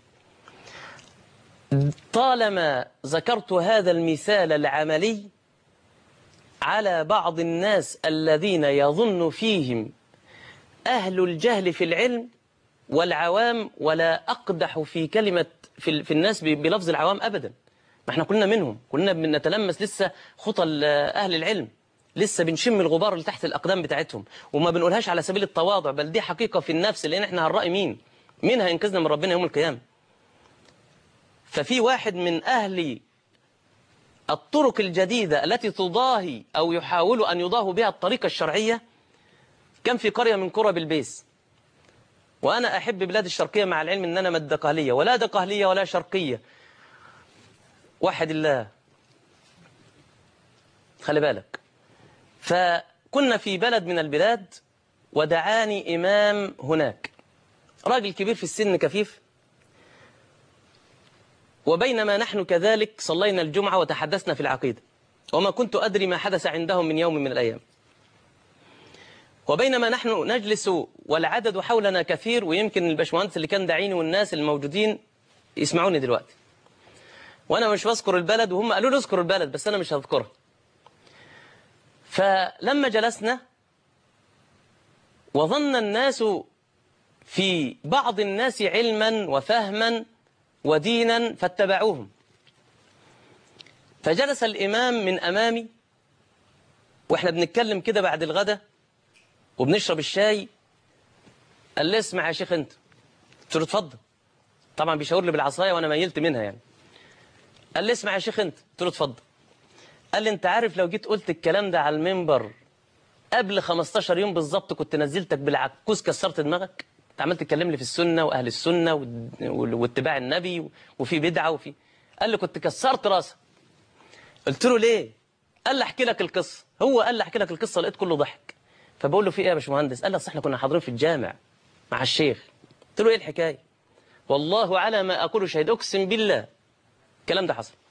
طالما ذكرت هذا المثال العملي على بعض الناس الذين يظن فيهم أهل الجهل في العلم والعوام ولا أقدح في كلمة في, ال- في الناس ب- بلفظ العوام أبدا ما احنا كلنا منهم كلنا بنتلمس لسه خطى ال- أهل العلم لسه بنشم الغبار اللي تحت الأقدام بتاعتهم وما بنقولهاش على سبيل التواضع بل دي حقيقة في النفس لأن احنا هنرأي مين مين هينقذنا من ربنا يوم القيامة ففي واحد من أهل الطرق الجديدة التي تضاهي أو يحاول أن يضاه بها الطريقة الشرعية كان في قرية من قرى بالبيس وأنا أحب بلاد الشرقية مع العلم أن أنا ما دقهلية ولا دقهلية ولا شرقية واحد الله خلي بالك فكنا في بلد من البلاد ودعاني إمام هناك راجل كبير في السن كفيف وبينما نحن كذلك صلينا الجمعة وتحدثنا في العقيدة وما كنت أدري ما حدث عندهم من يوم من الأيام وبينما نحن نجلس والعدد حولنا كثير ويمكن البشمهندس اللي كان داعيني والناس الموجودين يسمعوني دلوقتي وأنا مش بذكر البلد وهم قالوا لي اذكر البلد بس أنا مش هذكرها فلما جلسنا وظن الناس في بعض الناس علما وفهما ودينا فاتبعوهم فجلس الإمام من أمامي وإحنا بنتكلم كده بعد الغداء وبنشرب الشاي قال لي اسمع يا شيخ أنت قلت له اتفضل طبعا بيشاور لي بالعصاية وأنا ميلت منها يعني قال لي اسمع يا شيخ أنت قلت له اتفضل قال لي أنت عارف لو جيت قلت الكلام ده على المنبر قبل 15 يوم بالظبط كنت نزلتك بالعكوز كسرت دماغك انت عمال تتكلم لي في السنه واهل السنه وال- وال- واتباع النبي وفي بدعه وفي قال لي كنت كسرت راسك قلت له ليه قال لي احكي لك القصه هو قال لي احكي لك القصه لقيت كله ضحك فبقول له في ايه يا باشمهندس قال لي اصل احنا كنا حاضرين في الجامع مع الشيخ قلت له ايه الحكايه والله على ما اقول شهيد اقسم بالله الكلام ده حصل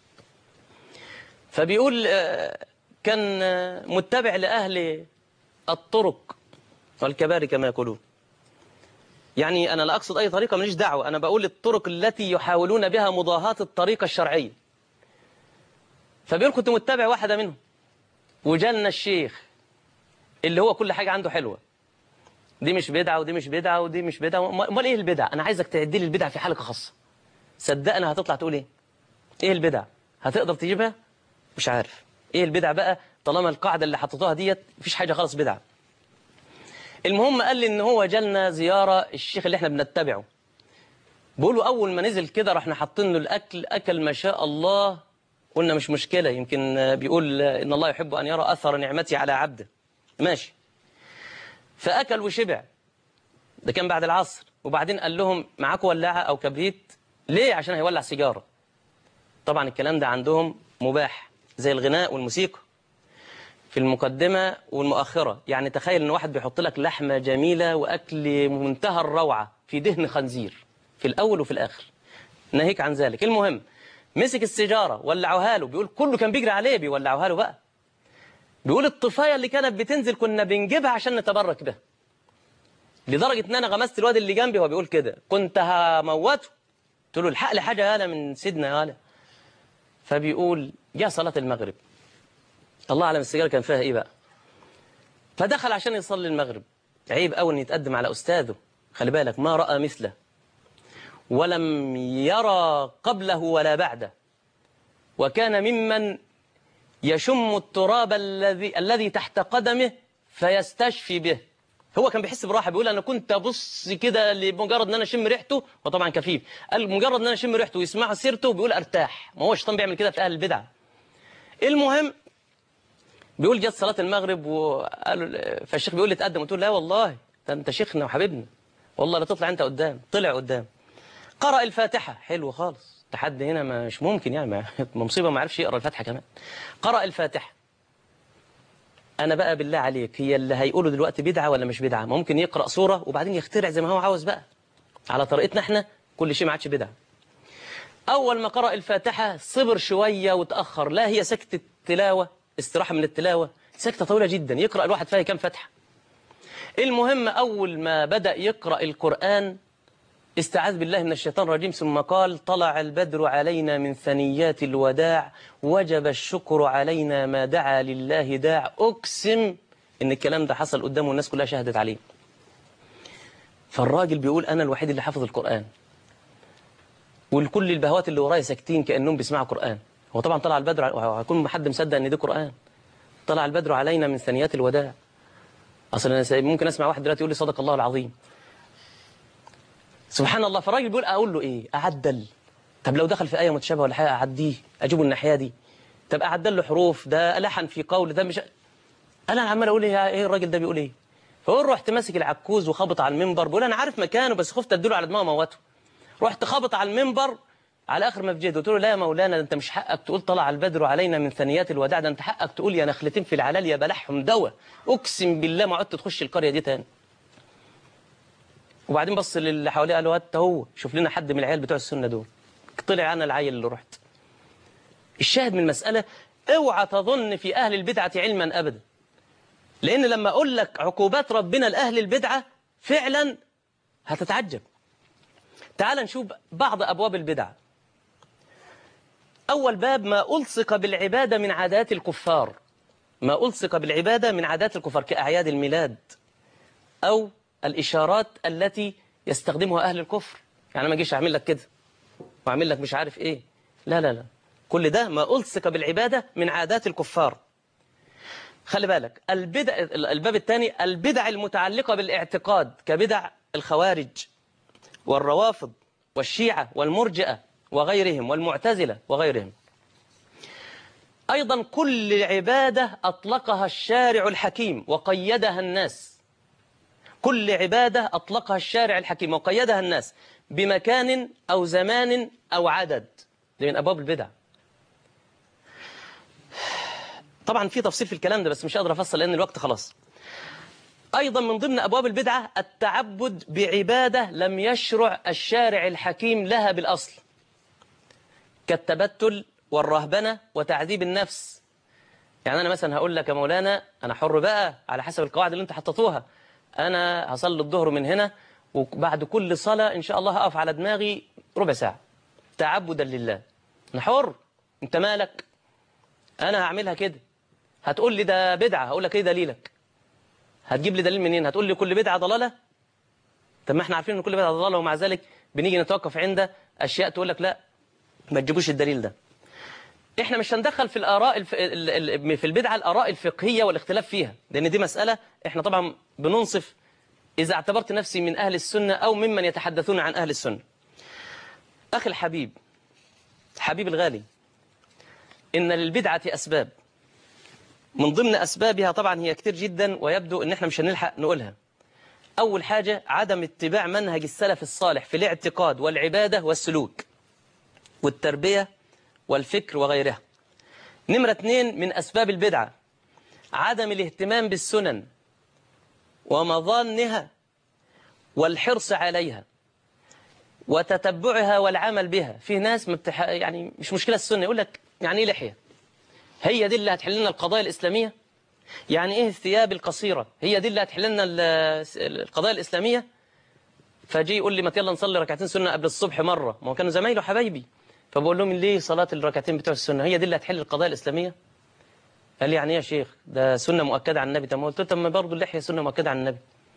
فبيقول آه، كان آه، متبع لاهل الطرق والكبار كما يقولون يعني أنا لا أقصد أي طريقة ماليش دعوة أنا بقول الطرق التي يحاولون بها مضاهاة الطريقة الشرعية فبيقول كنت متبع واحدة منهم وجالنا الشيخ اللي هو كل حاجة عنده حلوة دي مش بدعة ودي مش بدعة ودي مش بدعة أمال إيه البدعة أنا عايزك تعدي لي البدعة في حلقة خاصة صدقني هتطلع تقول إيه إيه البدعة هتقدر تجيبها مش عارف إيه البدعة بقى طالما القاعدة اللي حطيتوها ديت مفيش حاجة خالص بدعة المهم قال لي ان هو جالنا زيارة الشيخ اللي احنا بنتبعه بيقولوا اول ما نزل كده رحنا حاطين له الاكل اكل ما شاء الله قلنا مش مشكلة يمكن آه، بيقول آه، ان الله يحب ان يرى اثر نعمتي على عبده ماشي فاكل وشبع ده كان بعد العصر وبعدين قال لهم معاكم ولاعة او كبريت ليه عشان هيولع سيجارة طبعا الكلام ده عندهم مباح زي الغناء والموسيقى في المقدمة والمؤخرة يعني تخيل ان واحد بيحط لك لحمة جميلة واكل منتهى الروعة في دهن خنزير في الاول وفي الاخر ناهيك عن ذلك المهم مسك السيجارة ولعوها له بيقول كله كان بيجري عليه بيولعوها له بقى بيقول الطفاية اللي كانت بتنزل كنا بنجيبها عشان نتبرك بها لدرجة ان انا غمست الواد اللي جنبي وهو بيقول كده كنت هموته قلت له الحق لي حاجة يالا من سيدنا يالا فبيقول جاء صلاة المغرب الله اعلم السيجاره كان فيها ايه بقى فدخل عشان يصلي المغرب عيب قوي ان يتقدم على استاذه خلي بالك ما راى مثله ولم يرى قبله ولا بعده وكان ممن يشم التراب الذي الذي تحت قدمه فيستشفي به هو كان بيحس براحه بيقول انا كنت ابص كده لمجرد ان انا اشم ريحته وطبعا كفيف قال مجرد ان انا اشم ريحته ويسمع سيرته بيقول ارتاح ما هو الشيطان بيعمل كده في اهل البدع المهم بيقول جت صلاة المغرب وقالوا فالشيخ بيقول لي تقدم قلت له لا والله ده انت شيخنا وحبيبنا والله لا تطلع انت قدام طلع قدام قرأ الفاتحة حلو خالص لحد هنا مش ممكن يعني ما- مصيبة ما عرفش يقرأ الفاتحة كمان قرأ الفاتحة أنا بقى بالله عليك هي اللي هيقولوا دلوقتي بدعة ولا مش بدعة ممكن يقرأ سورة وبعدين يخترع زي ما هو عاوز بقى على طريقتنا احنا كل شيء ما عادش بدعة أول ما قرأ الفاتحة صبر شوية وتأخر لا هي سكتة تلاوة استراحة من التلاوة سكتة طويلة جدا يقرأ الواحد فيها كام فتحة المهم أول ما بدأ يقرأ القرآن استعاذ بالله من الشيطان الرجيم ثم قال طلع البدر علينا من ثنيات الوداع وجب الشكر علينا ما دعا لله داع أقسم إن الكلام ده حصل قدامه والناس كلها شهدت عليه فالراجل بيقول أنا الوحيد اللي حافظ القرآن والكل البهوات اللي ورايا ساكتين كأنهم بيسمعوا قرآن هو طبعا طلع البدر هيكون حد مصدق إن ده قرآن طلع البدر علينا من ثنيات الوداع أصلا أنا سايب- ممكن أسمع واحد دلوقتي يقول لي صدق الله العظيم سبحان الله فالراجل بيقول اقول له ايه اعدل طب لو دخل في ايه متشابهه ولا حاجه اعديه اجيبه الناحيه دي طب اعدل له حروف ده لحن في قول ده مش انا عمال اقول ايه ايه الراجل ده بيقول ايه فقول رحت ماسك العكوز وخبط على المنبر بقول انا عارف مكانه بس خفت اديله على دماغه موته رحت خبط على المنبر على اخر ما فجيت قلت له لا يا مولانا ده انت مش حقك تقول طلع البدر علينا من ثنيات الوداع ده انت حقك تقول يا نخلتين في العلال يا بلحهم دواء اقسم بالله ما عدت تخش القريه دي تاني وبعدين بص للي حواليه قال له هات هو شوف لنا حد من العيال بتوع السنه دول طلع انا العيل اللي رحت الشاهد من المساله اوعى تظن في اهل البدعه علما ابدا لان لما اقول لك عقوبات ربنا لاهل البدعه فعلا هتتعجب تعال نشوف بعض ابواب البدعه اول باب ما الصق بالعباده من عادات الكفار ما الصق بالعباده من عادات الكفار كاعياد الميلاد أو الإشارات التي يستخدمها أهل الكفر يعني ما أجيش أعمل لك كده وأعمل لك مش عارف إيه لا لا لا كل ده ما ألصق بالعبادة من عادات الكفار خلي بالك البدع الباب الثاني البدع المتعلقة بالاعتقاد كبدع الخوارج والروافض والشيعة والمرجئة وغيرهم والمعتزلة وغيرهم أيضا كل عبادة أطلقها الشارع الحكيم وقيدها الناس كل عبادة أطلقها الشارع الحكيم وقيدها الناس بمكان أو زمان أو عدد دي من أبواب البدع طبعا في تفصيل في الكلام ده بس مش قادر أفصل لأن الوقت خلاص أيضا من ضمن أبواب البدعة التعبد بعبادة لم يشرع الشارع الحكيم لها بالأصل كالتبتل والرهبنة وتعذيب النفس يعني أنا مثلا هقول لك يا مولانا أنا حر بقى على حسب القواعد اللي أنت حطيتوها أنا هصلي الظهر من هنا وبعد كل صلاة إن شاء الله هقف على دماغي ربع ساعة تعبدا لله أنا حر أنت مالك أنا هعملها كده هتقول لي ده بدعة هقول لك إيه دليلك هتجيب لي دليل منين هتقول لي كل بدعة ضلالة طب ما احنا عارفين ان كل بدعة ضلالة ومع ذلك بنيجي نتوقف عند أشياء تقول لك لا ما تجيبوش الدليل ده احنا مش هندخل في الآراء الف... ال- ال- في البدعة الآراء الفقهية والاختلاف فيها لأن دي مسألة احنا طبعا بننصف إذا اعتبرت نفسي من أهل السنة أو ممن يتحدثون عن أهل السنة أخي الحبيب حبيب الغالي إن للبدعة أسباب من ضمن أسبابها طبعا هي كتير جدا ويبدو إن احنا مش هنلحق نقولها أول حاجة عدم اتباع منهج السلف الصالح في الاعتقاد والعبادة والسلوك والتربية والفكر وغيرها نمرة اثنين من أسباب البدعة عدم الاهتمام بالسنن ومظانها والحرص عليها وتتبعها والعمل بها في ناس ما بتح... يعني مش مشكلة السنة يقول لك يعني ايه لحية هي دي اللي هتحل لنا القضايا الإسلامية يعني ايه الثياب القصيرة هي دي اللي هتحل لنا ال- القضايا الإسلامية فجي يقول لي ما يلا نصلي ركعتين سنة قبل الصبح مرة ما هو كانوا زمايله حبايبي فبقول لهم ليه صلاة الركعتين بتوع السنة هي دي اللي هتحل القضايا الإسلامية قال لي يعني ايه يا شيخ ده سنة مؤكدة عن النبي طب ما قلت له طب ما برضه اللحية سنة مؤكدة عن النبي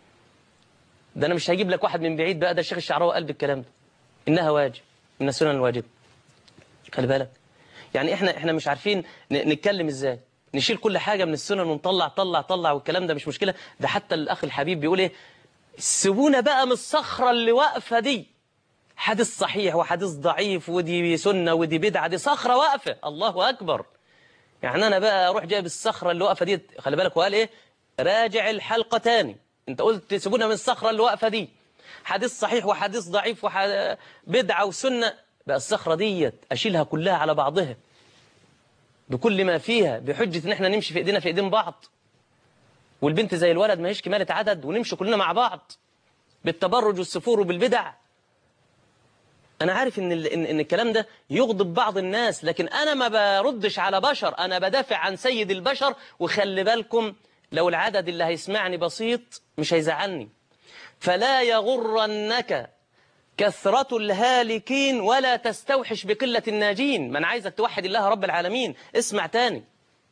ده انا مش هجيب لك واحد من بعيد بقى ده الشيخ الشعراوي قال بالكلام ده انها واجب من السنن الواجبة خلي بالك يعني احنا احنا مش عارفين ن- نتكلم ازاي نشيل كل حاجة من السنن ونطلع طلع طلع والكلام ده مش مشكلة ده حتى الأخ الحبيب بيقول ايه سيبونا بقى من الصخرة اللي واقفة دي حديث صحيح وحديث ضعيف ودي سنة ودي بدعة دي صخرة واقفة الله أكبر يعني أنا بقى أروح جايب الصخرة اللي واقفة دي خلي بالك وقال إيه راجع الحلقة تاني أنت قلت سيبونا من الصخرة اللي واقفة دي حديث صحيح وحديث ضعيف وبدعة وسنة بقى الصخرة ديت أشيلها كلها على بعضها بكل ما فيها بحجة إن إحنا نمشي في إيدينا في إيدين بعض والبنت زي الولد ما هيش كمالة عدد ونمشي كلنا مع بعض بالتبرج والسفور وبالبدع أنا عارف إن, ال- إن, إن الكلام ده يغضب بعض الناس لكن أنا ما بردش على بشر أنا بدافع عن سيد البشر وخلي بالكم لو العدد اللي هيسمعني بسيط مش هيزعلني فلا يغرنك كثرة الهالكين ولا تستوحش بقلة الناجين من عايزك توحد الله رب العالمين اسمع تاني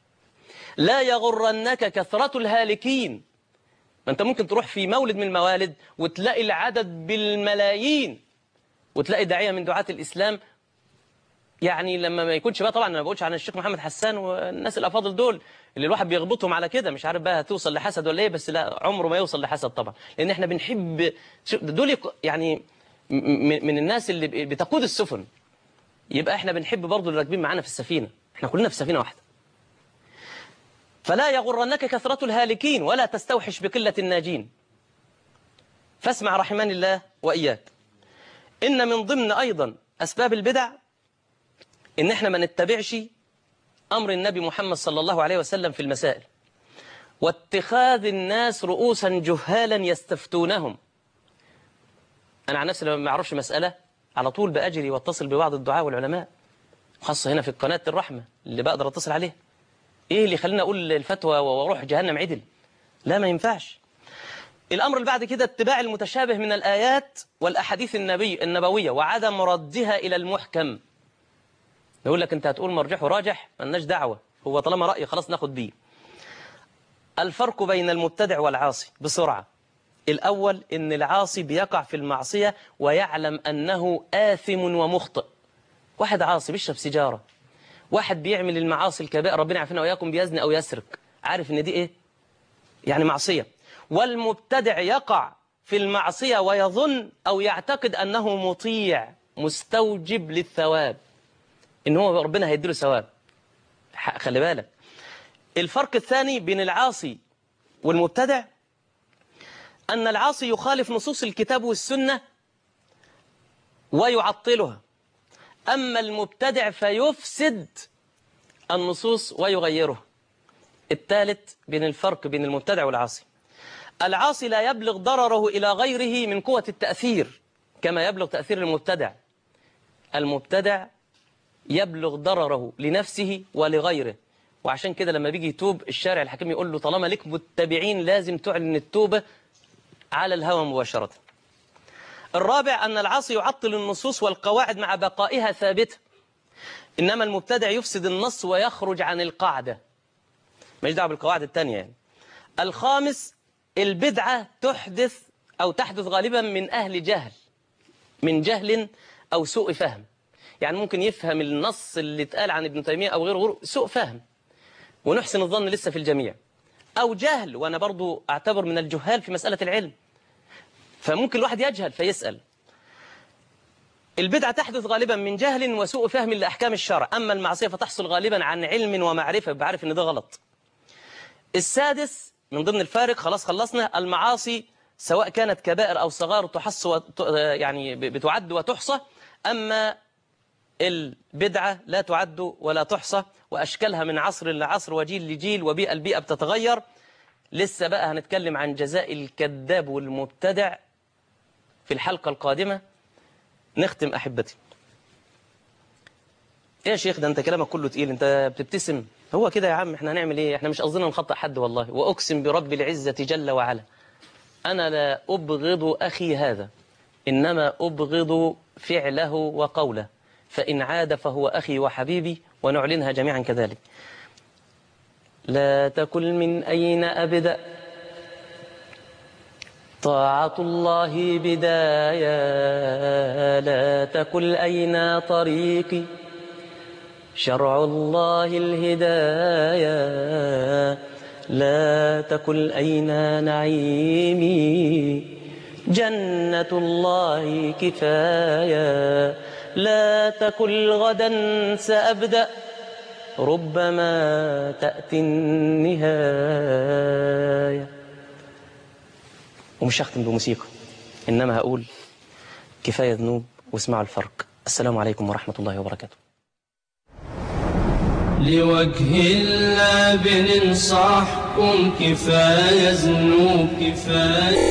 لا يغرنك كثرة الهالكين ما انت ممكن تروح في مولد من الموالد وتلاقي العدد بالملايين وتلاقي داعية من دعاة الإسلام يعني لما ما يكونش بقى طبعا انا ما بقولش عن الشيخ محمد حسان والناس الافاضل دول اللي الواحد بيغبطهم على كده مش عارف بقى هتوصل لحسد ولا ايه بس لا عمره ما يوصل لحسد طبعا لان احنا بنحب شو- دول يق- يعني م- م- من الناس اللي ب- بتقود السفن يبقى احنا بنحب برضه اللي راكبين معانا في السفينه احنا كلنا في سفينه واحده فلا يغرنك كثرة الهالكين ولا تستوحش بقلة الناجين فاسمع رحمن الله وإياك إن من ضمن أيضا أسباب البدع إن إحنا ما نتبعش أمر النبي محمد صلى الله عليه وسلم في المسائل واتخاذ الناس رؤوسا جهالا يستفتونهم أنا عن نفسي لما ما أعرفش مسألة على طول بأجري واتصل ببعض الدعاء والعلماء خاصة هنا في قناة الرحمة اللي بقدر أتصل عليه إيه اللي خلينا أقول الفتوى وأروح جهنم عدل لا ما ينفعش الأمر اللي بعد كده اتباع المتشابه من الآيات والأحاديث النبي النبوية وعدم ردها إلى المحكم نقول لك أنت هتقول مرجح وراجح ملناش دعوة هو طالما رأي خلاص ناخد بيه الفرق بين المبتدع والعاصي بسرعة الأول إن العاصي بيقع في المعصية ويعلم أنه آثم ومخطئ واحد عاصي بيشرب سيجارة واحد بيعمل المعاصي الكبائر ربنا يعافينا وإياكم بيزني أو يسرق عارف إن دي إيه يعني معصية والمبتدع يقع في المعصية ويظن أو يعتقد أنه مطيع مستوجب للثواب إن هو ربنا هيديله ثواب ح- خلي بالك الفرق الثاني بين العاصي والمبتدع أن العاصي يخالف نصوص الكتاب والسنة ويعطلها أما المبتدع فيفسد النصوص ويغيرها الثالث بين الفرق بين المبتدع والعاصي العاصي لا يبلغ ضرره إلى غيره من قوة التأثير كما يبلغ تأثير المبتدع المبتدع يبلغ ضرره لنفسه ولغيره وعشان كده لما بيجي يتوب الشارع الحكيم يقول له طالما لك متبعين لازم تعلن التوبة على الهوى مباشرة الرابع أن العاصي يعطل النصوص والقواعد مع بقائها ثابتة إنما المبتدع يفسد النص ويخرج عن القاعدة مش دعوه بالقواعد التانية يعني الخامس البدعة تحدث أو تحدث غالبا من أهل جهل من جهل أو سوء فهم يعني ممكن يفهم النص اللي اتقال عن ابن تيمية أو غيره غيره سوء فهم ونحسن الظن لسه في الجميع أو جهل وأنا برضو أعتبر من الجهال في مسألة العلم فممكن الواحد يجهل فيسأل البدعة تحدث غالبا من جهل وسوء فهم لأحكام الشرع أما المعصية فتحصل غالبا عن علم ومعرفة بعرف أن ده غلط السادس من ضمن الفارق خلاص خلصنا المعاصي سواء كانت كبائر أو صغار تحص وت... يعني بتعد وتحصى أما البدعة لا تعد ولا تحصى وأشكالها من عصر لعصر وجيل لجيل وبيئة البيئة بتتغير لسه بقى هنتكلم عن جزاء الكذاب والمبتدع في الحلقة القادمة نختم أحبتي ايه يا شيخ ده انت كلامك كله تقيل انت بتبتسم هو كده يا عم احنا هنعمل ايه احنا مش قصدنا نخطئ حد والله واقسم برب العزة جل وعلا انا لا ابغض اخي هذا انما ابغض فعله وقوله فان عاد فهو اخي وحبيبي ونعلنها جميعا كذلك لا تكل من اين ابدا طاعة الله بداية لا تكل أين طريقي شرع الله الهداية لا تكل أين نعيمي جنة الله كفاية لا تكل غدا سأبدأ ربما تأتي النهاية ومش هختم بموسيقى إنما هقول كفاية ذنوب واسمعوا الفرق السلام عليكم ورحمة الله وبركاته لوجه الله بننصحكم كفاية ذنوب كفاية